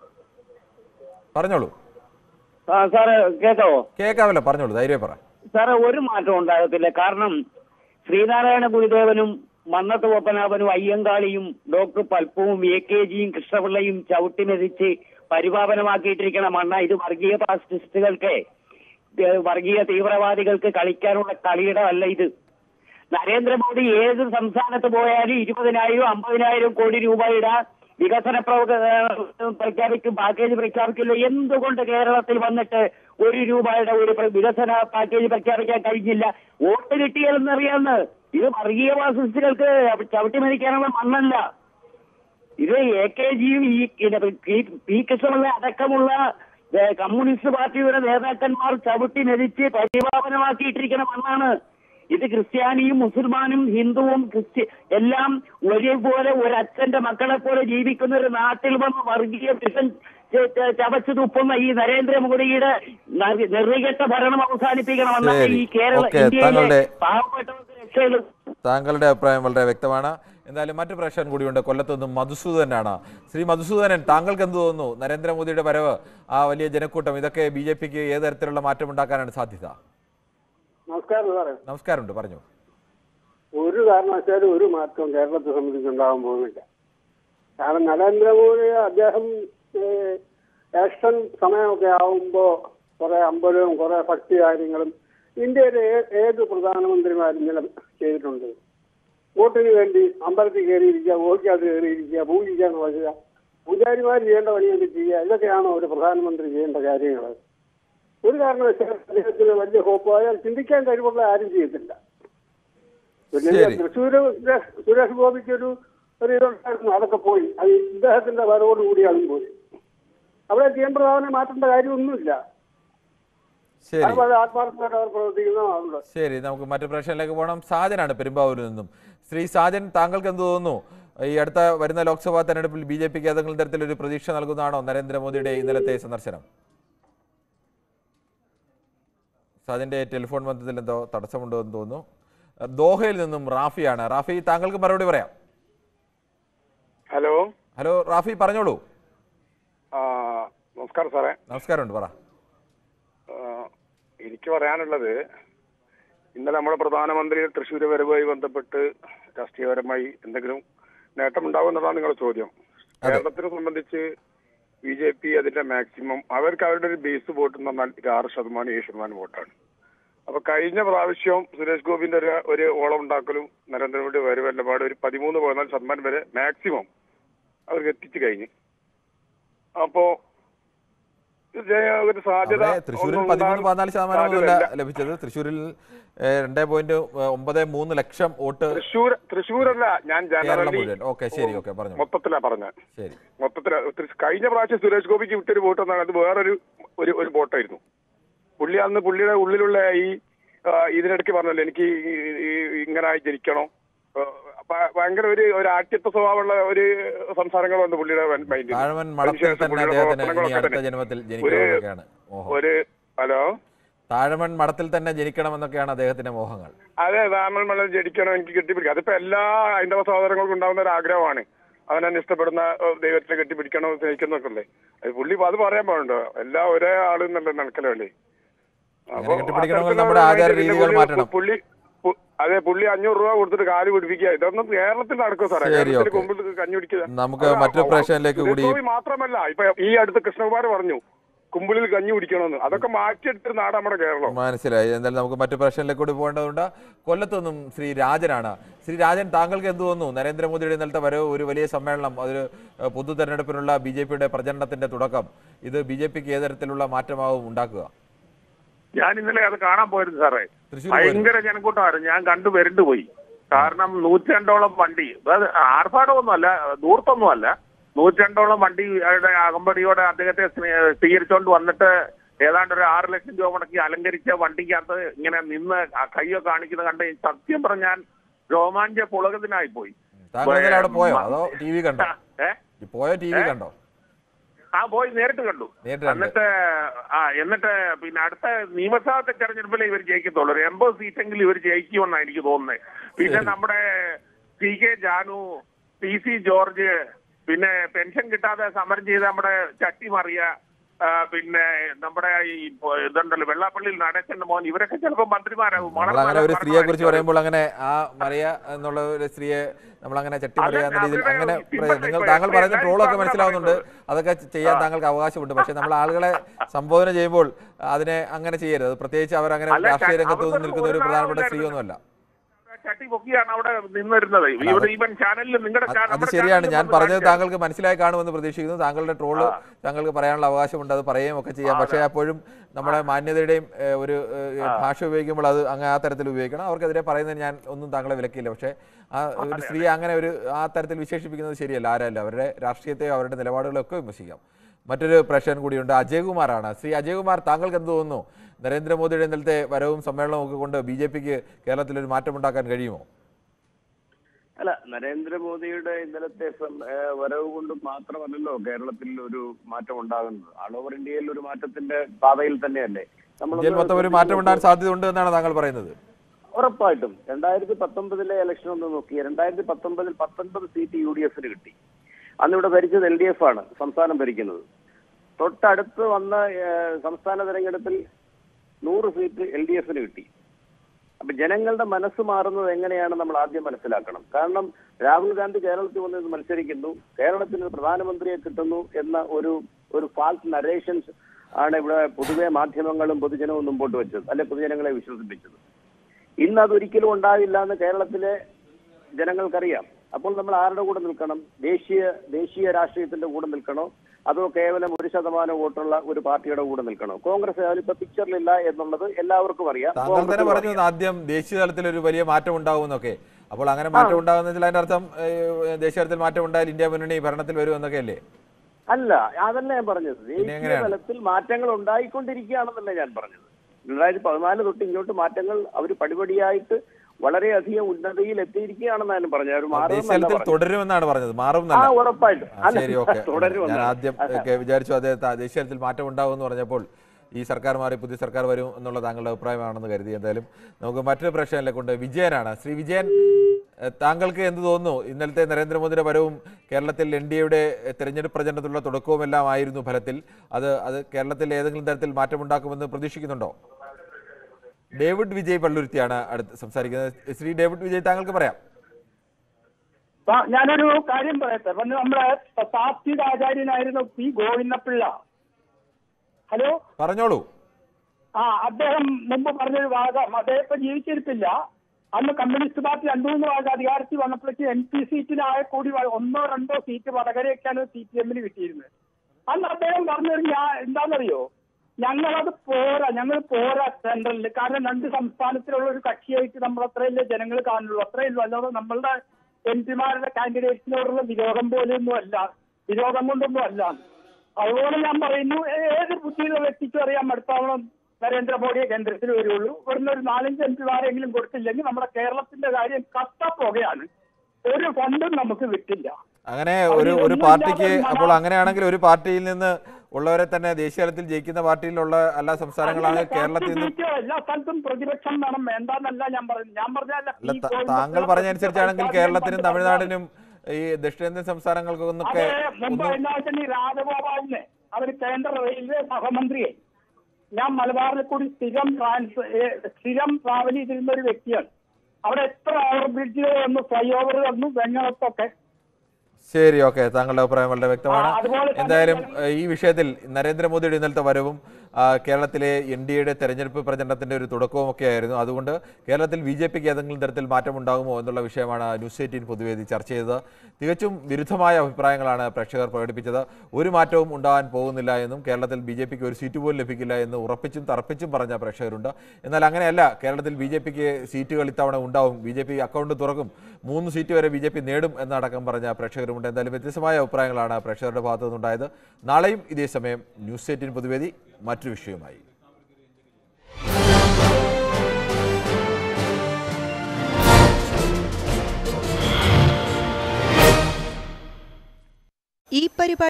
പറഞ്ഞോളൂ ആ, സാറേ കേൾക്കാവോ കേൾക്കാമല്ലോ പറഞ്ഞോളൂ ധൈര്യം പറ സാറേ ഒരു മാറ്റം ഉണ്ടാകത്തില്ല കാരണം ശ്രീനാരായണ ഗുരുദേവനും മന്നത്ത് പത്മനാഭനും അയ്യങ്കാളിയും ഡോക്ടർ പൽപ്പവും എ കെ ജിയും കൃഷ്ണപിള്ളയും ചവിട്ടിമെതിച്ച് പരിപാവനമാക്കിയിട്ടിരിക്കണ മണ്ണ ഇത് വർഗീയ ഫാസിസ്റ്റുകൾക്ക് ഏ, വർഗീയ തീവ്രവാദികൾക്ക് കളിക്കാനുള്ള കളിയുടെ അല്ല ഇത് നരേന്ദ്രമോദി ഏത് സംസ്ഥാനത്ത് പോയാലും ഇരുപതിനായിരം അമ്പതിനായിരം കോടി രൂപയുടെ വികസന പ്രവ- ഏഹ് പ്രഖ്യാപിക്കും പാക്കേജ് പ്രഖ്യാപിക്കില്ല എന്തുകൊണ്ട് കേരളത്തിൽ വന്നിട്ട് ഒരു രൂപയുടെ ഒരു പ്ര- വികസന പാക്കേജ് പ്രഖ്യാപിക്കാൻ കഴിഞ്ഞില്ല വോട്ട് കിട്ടിയാലെന്നറിയാന്ന് ഇത് വർഗീയ ഫാസിസ്റ്റുകൾക്ക് ചവിട്ടി മരിക്കാനുള്ള മണ്ണല്ല ഇത് എ കെ ജിയും ഈ ഇത് പി- പി കൃഷ്ണപിള്ള അടക്കമുള്ള ഏ, കമ്മ്യൂണിസ്റ്റ് പാർട്ടിയുടെ നേതാക്കന്മാർ ചവിട്ടി മെതിച്ച് പരിപാവനമാക്കിയിട്ടിരിക്കുന്ന മണ്ണാണ് ഇത് ക്രിസ്ത്യാനിയും മുസൽമാനും ഹിന്ദുവും ക്രിസ്ത്യ എല്ലാം ഒരേപോലെ ഒരച്ഛന്റെ മക്കളെ പോലെ ജീവിക്കുന്ന ഒരു നാട്ടിൽ വന്ന് വർഗീയ വിഷം ച- ച- ചവച്ചു തുപ്പുന്ന ഈ നരേന്ദ്രമോദിയുടെ ന- നെറികെട്ട ഭരണം അവസാനിപ്പിക്കണമെന്നാണ് ശരി. ഈ കേരള ഓക്കേ, ഇന്ത്യയിലെ താങ്കളുടെ- പാവപ്പെട്ടവർക്ക് രക്ഷയുള്ളൂ താങ്കളുടെ അഭിപ്രായം വളരെ വ്യക്തമാണ് എന്തായാലും മറ്റു പ്രശ്നം കൂടിയുണ്ട് കൊല്ലത്ത് നിന്നും മധുസൂദനാണ് ശ്രീ മധുസൂദനൻ താങ്കൾക്ക് എന്ത് തോന്നുന്നു നരേന്ദ്രമോദിയുടെ വരവ് ആ വലിയ ജനക്കൂട്ടം ഇതൊക്കെ ബി ജെ പിക്ക് ഏത് തരത്തിലുള്ള മാറ്റം ഉണ്ടാക്കാനാണ് സാധ്യത നമസ്കാരം സാറേ നമസ്കാരമുണ്ട് പറഞ്ഞു ഒരു കാരണവശാലും ഒരു മാറ്റവും കേരളത്തെ സംബന്ധിച്ച് ഉണ്ടാകാൻ പോകുന്നില്ല കാരണം നരേന്ദ്രമോദി അദ്ദേഹം ഏഹ്, ഇലക്ഷൻ സമയമൊക്കെ ആവുമ്പോ കുറെ അമ്പലവും കുറെ ഭക്തി കാര്യങ്ങളും ഇന്ത്യയിലെ ഏ- ഏത് പ്രധാനമന്ത്രിമാരും ഇങ്ങനെ ചെയ്തിട്ടുണ്ട് വോട്ടിന് വേണ്ടി അമ്പലത്തിൽ കയറിയിരിക്കുക വോട്ടിക്കകത്ത് കയറിയിരിക്കുക പൂജിക്കാൻ വരിക പൂജാരിമാർ ചെയ്യേണ്ട പണിയൊക്കെ ചെയ്യുക ഇതൊക്കെയാണോ ഒരു പ്രധാനമന്ത്രി ചെയ്യേണ്ട കാര്യങ്ങൾ ഒരു കാരണവശാലും അദ്ദേഹത്തിന് വലിയ ഹോപ്പ് അയാൾ ചിന്തിക്കാൻ കഴിവുള്ള ആരും ചെയ്യത്തില്ല പിന്നെ ശരി. തൃശ്ശൂര് സുരേഷ് സുരേഷ് ഗോപിക്ക് ഒരു ഒരു ഇതുണ്ടായിരുന്നു അതൊക്കെ പോയി അത് ഇദ്ദേഹത്തിന്റെ വരവോടുകൂടി അതും പോയി അവിടെ ചെയ്യാൻ പ്രധാനം മാറ്റേണ്ട കാര്യമൊന്നുമില്ല ശരി അത് വളരെ ആത്മാർത്ഥമായിട്ട് അവർ പ്രവർത്തിക്കുന്നതാണ് ശരി നമുക്ക് മറ്റു പ്രശ്നത്തിലേക്ക് പോകണം സാജനാണ് പെരുമ്പാവൂരിൽ നിന്നും ശ്രീ സാജൻ താങ്കൾക്ക് എന്ത് തോന്നുന്നു ഈ അടുത്ത വരുന്ന ലോക്സഭാ തെരഞ്ഞെടുപ്പിൽ ബി ജെ പിക്ക് ഏതെങ്കിലും തരത്തിലൊരു പ്രതീക്ഷ നൽകുന്നതാണോ നരേന്ദ്രമോദിയുടെ ഇന്നലത്തെ സന്ദർശനം സാജന്റെ ടെലിഫോൺ ബന്ധത്തിൽ എന്തോ തടസ്സമുണ്ടോ എന്ന് തോന്നുന്നു അഹ് ദോഹയിൽ നിന്നും റാഫിയാണ് റാഫി താങ്കൾക്ക് മറുപടി പറയാം ഹലോ ഹലോ റാഫി പറഞ്ഞോളൂ ആ, നമസ്കാരം സാറേ നമസ്കാരമുണ്ട് പറ ആ, എനിക്ക് പറയാനുള്ളത് ഇന്നലെ നമ്മുടെ പ്രധാനമന്ത്രി തൃശ്ശൂർ വരവുമായി ബന്ധപ്പെട്ട് രാഷ്ട്രീയപരമായി എന്തെങ്കിലും നേട്ടമുണ്ടാവും എന്നതാണ് നിങ്ങളുടെ ചോദ്യം കേരളത്തിനെ സംബന്ധിച്ച് ബി ജെ പി അതിന്റെ മാക്സിമം അവർക്ക് അവരുടെ ഒരു ബേസ് വോട്ട് എന്ന് പറഞ്ഞാൽ ഒരു ആറ് ശതമാനം ഏഴ് ശതമാനം വോട്ടാണ് അപ്പൊ കഴിഞ്ഞ പ്രാവശ്യം സുരേഷ് ഗോപിന്റെ ഒരു ഒരു ഓളം ഉണ്ടാക്കലും നരേന്ദ്രമോദി വരവെല്ലാം പാട് ഒരു പതിമൂന്ന് പതിനാല് ശതമാനം വരെ മാക്സിമം അവർക്ക് എത്തിച്ചു കഴിഞ്ഞു അപ്പോ ജയ ഒരു സാധ്യത അവിടെ തൃശ്ശൂരിൽ ഒന്നും പതിമൂന്ന് ഉണ്ടാകാൻ പതിനാല് ശതമാനമൊന്നുമല്ല സാധ്യതയില്ല. ലഭിച്ചത് തൃശ്ശൂരിൽ ഏഹ്, രണ്ടേ പോയിന്റ് ഒമ്പത് മൂന്ന് ലക്ഷം വോട്ട് തൃശ്ശൂർ തൃശ്ശൂരല്ല ഞാൻ കേരളം ജനറലി മുഴുവൻ ഓക്കെ ശരി ഓക്കെ പറഞ്ഞു മൊത്തത്തിലാ പറഞ്ഞത് ശരി മൊത്തത്തില് തൃശ്- കഴിഞ്ഞ പ്രാവശ്യം സുരേഷ് ഗോപിക്ക് വിട്ടൊരു വോട്ട് എന്നാണ് അത് വേറൊരു ഒരു ഒരു വോട്ടായിരുന്നു പുള്ളി അന്ന് പുള്ളിയുടെ ഉള്ളിലുള്ള ഈ ആ, ഇതിനിടയ്ക്ക് പറഞ്ഞല്ലോ എനിക്ക് ഈ- ഈ- ഇങ്ങനെ ജനിക്കണം ആ, ഭ- ഭയങ്കര ഒരു ഒരു ആഠ്യത്വ സ്വഭാവമുള്ള ഒരു സംസാരങ്ങൾ വന്നു പുള്ളിയുടെ മൈൻഡിൽ താഴ്വൻ മഠത്തിൽ തന്നെ അദ്ദേഹത്തിന് ഇനി അടുത്ത ജന്മത്തിൽ ജനിക്കണമെന്നൊക്കെയാണ് മോഹം ഒരു ഹലോ താഴ്മൺ മഠത്തിൽ തന്നെ ജനിക്കണമെന്നൊക്കെയാണ് അദ്ദേഹത്തിന്റെ മോഹങ്ങൾ അതെ താമൽ മണ്ഡലം ജനിക്കണം എനിക്ക് കെട്ടിപ്പിടിക്കാം അതിപ്പോ എല്ലാ ഹൈന്ദവ സഹോദരങ്ങൾക്കും ഉണ്ടാവുന്ന ഒരു ആഗ്രഹമാണ് അവനെ ഇഷ്ടപ്പെടുന്ന ഏഹ്, ദൈവത്തെ കെട്ടിപ്പിടിക്കണം സ്നേഹിക്കുന്നൊക്കെ അല്ലേ അത് പുള്ളി ഇപ്പൊ അത് പറയാൻ പാടുണ്ടോ എല്ലാം ഒരേ ആള് എന്നുള്ള നടക്കലല്ലേ അപ്പൊ കെട്ടിപ്പിടിക്കണമെങ്കിൽ അത്തരത്തിലുള്ള നമ്മുടെ ആചാര പിന്നെ രീതികൾ പുള്ളി- മാറ്റണം. പുള്ളി പു- അതെ പുള്ളി അഞ്ഞൂറ് രൂപ കൊടുത്തിട്ട് കാല് പിടിപ്പിക്കുക ഇതൊന്നും കേരളത്തിൽ നടക്കും സാറേ ശരി, കേരളത്തിൽ ഓക്കേ. മുമ്പിൽ കഞ്ഞി പിടിക്കുക നമുക്ക് മറ്റു പ്രേക്ഷകരിലേക്ക് സുരേഷ് കൂടി ഗോപി മാത്രമല്ല ഇപ്പൊ ഈ അടുത്ത് കൃഷ്ണകുമാർ പറഞ്ഞു കുമ്പിളിൽ കഞ്ഞി കുടിക്കണമെന്ന് അതൊക്കെ മാറ്റിയെടുത്തൊരു നാട് നമ്മുടെ കേരളം മനസ്സിലായി എന്തായാലും നമുക്ക് മറ്റു പ്രശ്നങ്ങളിലേക്ക് കൂടി പോകേണ്ടതുണ്ട് കൊല്ലത്തു നിന്നും ശ്രീ രാജനാണ് ശ്രീ രാജൻ താങ്കൾക്ക് എന്ത് തോന്നുന്നു നരേന്ദ്രമോദിയുടെ ഇന്നലത്തെ വരവ് ഒരു വലിയ സമ്മേളനം അതൊരു ഏഹ്, പൊതു തെരഞ്ഞെടുപ്പിനുള്ള ബി ജെ പിയുടെ പ്രചരണത്തിന്റെ തുടക്കം ഇത് ബി ജെ പിക്ക് ഏത് തരത്തിലുള്ള മാറ്റമാവും ഉണ്ടാക്കുക ഞാൻ ഇന്നലെ അത് കാണാൻ പോയിരുന്നു സാറേ തൃശ്ശൂർ പോയിരുന്നു. ഭയങ്കര ജനക്കൂട്ടമായിരുന്നു ഞാൻ കണ്ടു വരണ്ടു പോയി കാരണം നൂറ്റരണ്ടോളം വണ്ടി അത് ആർഭാടമൊന്നുമല്ല ദൂർത്തൊന്നുമല്ല നൂറ്റരണ്ടോളം വണ്ടിയുടെ അകമ്പടിയോടെ അദ്ദേഹത്തെ സ്നേ- സ്വീകരിച്ചുകൊണ്ട് വന്നിട്ട് ഏതാണ്ട് ഒരു ആറ് ലക്ഷം രൂപ മുടക്കി അലങ്കരിച്ച വണ്ടിക്കകത്ത് ഇങ്ങനെ നിന്ന് ആ കൈയൊക്കെ കാണിക്കുന്നത് കണ്ട് സത്യം പറഞ്ഞാൽ രോമാഞ്ച പുളകത്തിനായി പോയി താങ്കൾ ഇന്നലെ അവിടെ പോയോ അതോ ടി വി കണ്ടോ ഏ? ഈ പോയോ ടി വി ഏ? കണ്ടോ ആ പോയി നേരിട്ട് കണ്ടു നേരിട്ട് കണ്ടു. എന്നിട്ട് ആ എന്നിട്ട് പിന്നെ അടുത്ത നിയമസഭാ തെരഞ്ഞെടുപ്പിൽ ഇവർ ജയിക്കത്തുള്ളൂ ഒരു എൺപത് സീറ്റെങ്കിലും ഇവർ ജയിക്കുമെന്നാണ് എനിക്ക് തോന്നുന്നത് പിന്നെ ശരി. നമ്മുടെ C K Janu P C George പിന്നെ പെൻഷൻ കിട്ടാതെ സമരം ചെയ്ത നമ്മുടെ ചട്ടി മറിയ ആ, പിന്നെ നമ്മുടെ ഈ ഇപ്പൊ ഇതുണ്ടല്ലോ വെള്ളാപ്പള്ളിയിൽ നടേശന്റെ മോൻ ഇവരൊക്കെ ചിലപ്പോൾ മന്ത്രിമാരാകും നമ്മൾ വളരെ അങ്ങനെ ഒരു നല്ല സ്ത്രീയെ കുറിച്ച് ഭരണമായിരിക്കും. പറയുമ്പോൾ അങ്ങനെ ആ മറിയ എന്നുള്ള ഒരു സ്ത്രീയെ നമ്മൾ അങ്ങനെ ചട്ടി മറിയ എന്ന രീതിയിൽ അവരുടെ അങ്ങനെ സിമ്പൽ പറയും. നിങ്ങൾ ഇപ്പൊ താങ്കൾ പറയുന്ന എല്ലാവരും ട്രോളൊക്കെ ഇപ്പൊ മനസ്സിലാവുന്നുണ്ട് പറയുന്നത്. അതൊക്കെ ചെയ്യാൻ താങ്കൾക്ക് അവകാശമുണ്ട് പക്ഷെ നമ്മൾ ആളുകളെ സംബോധന ചെയ്യുമ്പോൾ അതിനെ അങ്ങനെ ചെയ്യരുത് അത് പ്രത്യേകിച്ച് അവർ അങ്ങനെ അല്ല, രാഷ്ട്രീയ രംഗത്ത് അവർക്ക് ഒന്നും നിൽക്കുന്ന ഒരു ഒരു പ്രധാനപ്പെട്ട നാളും സ്ത്രീയൊന്നുമല്ല ചട്ടി പൊക്കിയാണ് അവിടെ നിന്നിരുന്നത് ഇവിടെ ഈവൻ ചാനലിൽ നിങ്ങളുടെ അത് ചാനൽ- അത് നമ്മുടെ ശരിയാണ് ചാനലിൽ ഞാൻ വന്ന് പറഞ്ഞത് കാണിച്ചത്. താങ്കൾക്ക് മനസ്സിലായി കാണുമെന്ന് പ്രതീക്ഷിക്കുന്നു താങ്കളുടെ ട്രോള് താങ്കൾക്ക് പറയാനുള്ള അവകാശമുണ്ട് അത് പറയുകയും ഒക്കെ ചെയ്യാം പക്ഷേ അപ്പോഴും നമ്മുടെ മാന്യതയുടെയും ഏഹ്, ഒരു ഏഹ്, ഭാഷ ഉപയോഗിക്കുമ്പോൾ അത് അങ്ങ് ആ തരത്തിൽ ഉപയോഗിക്കണം അവർക്കെതിരെ പറയുന്നതിന് ഞാൻ ഒന്നും താങ്കളെ വിലക്കില്ല പക്ഷേ ആ ഒരു സ്ത്രീയെ അങ്ങനെ ഒരു ആ തരത്തിൽ വിശേഷിപ്പിക്കുന്നത് ശരിയല്ല ആരല്ല അവരുടെ രാഷ്ട്രീയത്തെയോ അവരുടെ നിലപാടുകളൊക്കെ വിമർശിക്കാം മറ്റൊരു പ്രശ്നം കൂടിയുണ്ട് അജയ്കുമാറാണ് ശ്രീ അജയ്കുമാർ താങ്കൾക്ക് എന്ത് തോന്നുന്നു നരേന്ദ്രമോദിയുടെ ഇന്നലത്തെ വരവും സമ്മേളനവും ഒക്കെ കൊണ്ട് ബി ജെ പിക്ക് കേരളത്തിൽ ഒരു മാറ്റമുണ്ടാക്കാൻ കഴിയുമോ അല്ല നരേന്ദ്രമോദിയുടെ ഇന്നലത്തെ സം- ഏ, വരവ് കൊണ്ട് മാത്രമല്ലല്ലോ കേരളത്തിൽ ഒരു മാറ്റം ഉണ്ടാകുന്നത് ആൾ ഓവർ ഇന്ത്യയിൽ ഒരു മാറ്റത്തിന്റെ പാതയിൽ തന്നെയല്ലേ നമ്മളൊന്ന് ഇന്ത്യയിൽ മൊത്തം ഒരു മാറ്റം ഉണ്ടാകാൻ സാധ്യതയുണ്ട് എന്നാണ് താങ്കൾ പറയുന്നത് ഉറപ്പായിട്ടും രണ്ടായിരത്തി പത്തൊമ്പതിലെ ഇലക്ഷൻ ഒന്ന് നോക്കി രണ്ടായിരത്തി പത്തൊമ്പതിൽ പത്തൊൻപത് സീറ്റ് യു ഡി എഫിന് കിട്ടി അന്ന് ഇവിടെ ഭരിച്ചത് എൽ ഡി എഫ് ആണ് സംസ്ഥാനം ഭരിക്കുന്നത് തൊട്ടടുത്ത് വന്ന ഏ, സംസ്ഥാന തെരഞ്ഞെടുപ്പിൽ നൂറ് സീറ്റ് എൽ ഡി എഫിന് കിട്ടി അപ്പൊ ജനങ്ങളുടെ മനസ്സ് മാറുന്നത് എങ്ങനെയാണ് നമ്മൾ ആദ്യം മനസ്സിലാക്കണം കാരണം രാഹുൽ ഗാന്ധി കേരളത്തിൽ വന്ന് ഇത് മത്സരിക്കുന്നു കേരളത്തിൽ ഒരു പ്രധാനമന്ത്രിയെ കിട്ടുന്നു എന്ന ഒരു ഒരു ഫാൾസ് നരേഷൻസ് ആണ് ഇവിടെ പൊതുവെ മാധ്യമങ്ങളും പൊതുജനവും മുമ്പോട്ട് വെച്ചത് അല്ലെ പൊതുജനങ്ങളെ വിശ്വസിപ്പിച്ചത് ഇന്ന് അതൊരിക്കലും ഉണ്ടാവില്ല എന്ന് കേരളത്തിലെ ജനങ്ങൾക്കറിയാം അപ്പോൾ നമ്മൾ ആരുടെ കൂടെ നിൽക്കണം ദേശീയ ദേശീയ രാഷ്ട്രീയത്തിന്റെ കൂടെ നിൽക്കണോ അതോ കേവലം ഒരു ശതമാനം വോട്ടുള്ള ഒരു പാർട്ടിയുടെ കൂടെ നിൽക്കണോ കോൺഗ്രസ് അതിലിപ്പോ പിക്ചറിലില്ല എന്നുള്ളത് എല്ലാവർക്കും അറിയാം താങ്കൾ തന്നെ കോൺഗ്രസിനും പറഞ്ഞു ആദ്യം ദേശീയ തലത്തിൽ ഒരു വലിയ മാറ്റം ഉണ്ടാകുമെന്നൊക്കെ അപ്പോൾ അങ്ങനെ മാറ്റം ഉണ്ടാകുന്നതിൽ അതിന്റെ അർത്ഥം ഏഹ്, ദേശീയ തലത്തിൽ മാറ്റം ഉണ്ടായാൽ ഇന്ത്യ മുന്നണി ഭരണത്തിൽ വരും എന്നൊക്കെ അല്ലേ അല്ല അതല്ല ഞാൻ പറഞ്ഞത് ദേശീയ എങ്ങനെയാണ്? തലത്തിൽ മാറ്റങ്ങൾ ഉണ്ടായിക്കൊണ്ടിരിക്കുകയാണെന്നല്ല ഞാൻ പറഞ്ഞത് രണ്ടായിരത്തി പതിനാല് തൊട്ട് ഇങ്ങോട്ട് മാറ്റങ്ങൾ അവർ പടിപടിയായിട്ട് വളരെയധികം ഉന്നതിയിൽ എത്തിയിരിക്കുകയാണെന്നാണ് പറഞ്ഞത് അവർ മാറുമെന്നല്ല ദേശീയതലത്തിൽ പറഞ്ഞത്. തുടരുമെന്നാണ് പറഞ്ഞത് ആ മാറുമെന്നല്ല ഉറപ്പായിട്ടും ആ, ശരി ഓക്കെ ഞാൻ തുടരുമെന്നാണ് ആദ്യം ഒക്കെ വിചാരിച്ചു അദ്ദേഹത്തെ ദേശീയതലത്തിൽ മാറ്റം ഉണ്ടാവും എന്ന് പറഞ്ഞപ്പോൾ ഈ സർക്കാർ മാറി പുതിയ സർക്കാർ വരും എന്നുള്ള താങ്കളുടെ അഭിപ്രായമാണെന്ന് കരുതി എന്തായാലും നമുക്ക് മറ്റൊരു പ്രശ്നത്തിലേക്ക് കൊണ്ട് വിജയനാണ് ശ്രീ വിജയൻ ഏഹ്, താങ്കൾക്ക് എന്ത് തോന്നുന്നു ഇന്നലത്തെ നരേന്ദ്രമോദിയുടെ വരവും കേരളത്തിൽ എൻ ഡി എയുടെ തെരഞ്ഞെടുപ്പ് പ്രചരണത്തിലുള്ള തുടക്കവും എല്ലാം ആയിരുന്നു ഫലത്തിൽ അത് അത് കേരളത്തിൽ ഏതെങ്കിലും തരത്തിൽ മാറ്റമുണ്ടാക്കുമെന്ന് പ്രതീക്ഷിക്കുന്നുണ്ടോ ഡേവിഡ് വിജയ് പള്ളുരുത്തിയാണ് അടുത്ത് സംസാരിക്കുന്നത് ശ്രീ ഡേവിഡ് വിജയ് താങ്കൾക്ക് പറയാം ആ, ഞാനൊരു കാര്യം പറയട്ടെ പണ്ട് നമ്മുടെ പാർട്ടിയുടെ ആചാര്യനായിരുന്നു പി ഗോവിന്ദപിള്ള ഹലോ പറഞ്ഞോളൂ ആ അദ്ദേഹം മുമ്പ് പറഞ്ഞൊരു വാദം അദ്ദേഹം ഇപ്പൊ ജീവിച്ചിരിപ്പില്ല അന്ന് കമ്മ്യൂണിസ്റ്റ് പാർട്ടി രണ്ടു മൂന്ന് വാദം അധികാരത്തിൽ വന്നപ്പോഴേക്ക് എം പി സീറ്റിനായ കൂടി വ- ഒന്നോ രണ്ടോ സീറ്റ് വടകരയൊക്കെയാണ് സി പി എമ്മിന് കിട്ടിയിരുന്നത് അന്ന് അദ്ദേഹം പറഞ്ഞൊരു ഞാൻ എന്താണെന്നറിയോ ഞങ്ങളത് പോരാ ഞങ്ങൾ പോരാ സെൻട്രലിൽ കാരണം രണ്ട് സംസ്ഥാനത്തിലുള്ള ഒരു കക്ഷിയായിട്ട് നമ്മൾ അത്രയല്ലേ ജനങ്ങൾ കാണുള്ളൂ അത്രയല്ലോ അല്ലാതെ നമ്മളുടെ എം പിമാരുടെ കാൻഡിഡേറ്റ്സിനോടുള്ള വിരോധം പോലെയൊന്നും അല്ല വിരോധം കൊണ്ടൊന്നും അല്ല അതുപോലെ ഞാൻ പറയുന്നു ഏ- ഏത് ബുദ്ധിയുള്ള വ്യക്തിക്കും അറിയാം അടുത്തവണ നരേന്ദ്രമോദിയെ കേന്ദ്രത്തിൽ വരുള്ളൂ ഇവിടുന്ന് ഒരു നാലഞ്ച് എം പിമാരെങ്കിലും കൊടുത്തില്ലെങ്കിൽ നമ്മുടെ കേരളത്തിന്റെ കാര്യം കട്ടപ്പുകയാണ് ഒരു ഫണ്ടും നമുക്ക് കിട്ടില്ല അങ്ങനെ ഒരു ഒരു പാർട്ടിക്ക് അപ്പോൾ അങ്ങനെയാണെങ്കിൽ ഒരു പാർട്ടിയിൽ നിന്ന് ഉള്ളവരെ തന്നെ ദേശീയ തലത്തിൽ ജയിക്കുന്ന പാർട്ടിയിലുള്ള എല്ലാ സംസ്ഥാനങ്ങളാണ് കേരളത്തിൽ നിന്ന് പാർട്ടി എല്ലാ സ്ഥലത്തും പ്രതിപക്ഷം വേണം വേണ്ടെന്നല്ല ഞാൻ പറയുന്നത് ഞാൻ പറഞ്ഞല്ല അല്ല ത- താങ്കൾ പറഞ്ഞനുസരിച്ചാണെങ്കിൽ കേരളത്തിനും തമിഴ്നാടിനും ഈ ദക്ഷിണേന്ത്യൻ സംസ്ഥാനങ്ങൾക്കൊന്നൊക്കെ അതെ മുമ്പ് ഒന്ന് എന്നാ വെച്ചാൽ ഈ രാജഗോപാലിനെ അവർ കേന്ദ്ര റെയിൽവേ സഹമന്ത്രിയെ ഞാൻ മലബാറിൽ കൂടി സ്ഥിരം ട്രാൻസ് ഏ, സ്ഥിരം ട്രാവൽ ചെയ്തിരുന്ന ഒരു വ്യക്തിയാണ് അവിടെ എത്ര ഓവർ ബ്രിഡ്ജുകൾ വന്നു ഫ്ലൈ ഓവർ വന്നു വെങ്ങളത്തൊക്കെ ശരി ഓക്കെ താങ്കളുടെ അഭിപ്രായം വളരെ വ്യക്തമാണ് ആ, അതുപോലെ തന്നെ എന്തായാലും ഏഹ്, ഈ വിഷയത്തിൽ നരേന്ദ്രമോദിയുടെ ഇന്നലത്തെ വരവും ആ, കേരളത്തിലെ എൻ ഡി എയുടെ തെരഞ്ഞെടുപ്പ് പ്രചരണത്തിന്റെ ഒരു തുടക്കവും ഒക്കെ ആയിരുന്നു അതുകൊണ്ട് കേരളത്തിൽ ബി ജെ പിക്ക് ഏതെങ്കിലും തരത്തിൽ മാറ്റമുണ്ടാകുമോ എന്നുള്ള വിഷയമാണ് ന്യൂസ് എയ്റ്റീൻ പൊതുവേദി ചർച്ച ചെയ്തത് തികച്ചും വിരുദ്ധമായ അഭിപ്രായങ്ങളാണ് പ്രേക്ഷകർ പ്രകടിപ്പിച്ചത് ഒരു മാറ്റവും ഉണ്ടാകാൻ പോകുന്നില്ല എന്നും കേരളത്തിൽ ബി ജെ പിക്ക് ഒരു സീറ്റ് പോലും ലഭിക്കില്ല എന്ന് ഉറപ്പിച്ചും തറപ്പിച്ചും പറഞ്ഞ പ്രേക്ഷകരുണ്ട് എന്നാൽ അങ്ങനെയല്ല കേരളത്തിൽ ബി ജെ പിക്ക് സീറ്റുകൾ ഇത്തവണ ഉണ്ടാവും ബി ജെ പി അക്കൗണ്ട് തുറക്കും മൂന്ന് സീറ്റ് വരെ ബി ജെ പി നേടും എന്നടക്കം പറഞ്ഞ പ്രേക്ഷകരുമുണ്ട് എന്തായാലും വ്യത്യസ്തമായ അഭിപ്രായങ്ങളാണ് പ്രേക്ഷകരുടെ ഭാഗത്തു നിന്നുണ്ടായത് നാളെയും ഇതേ സമയം ന്യൂസ് എയ്റ്റീൻ പൊതുവേദി മറ്റൊരു വിഷയവുമായി ഈ പരിപാടി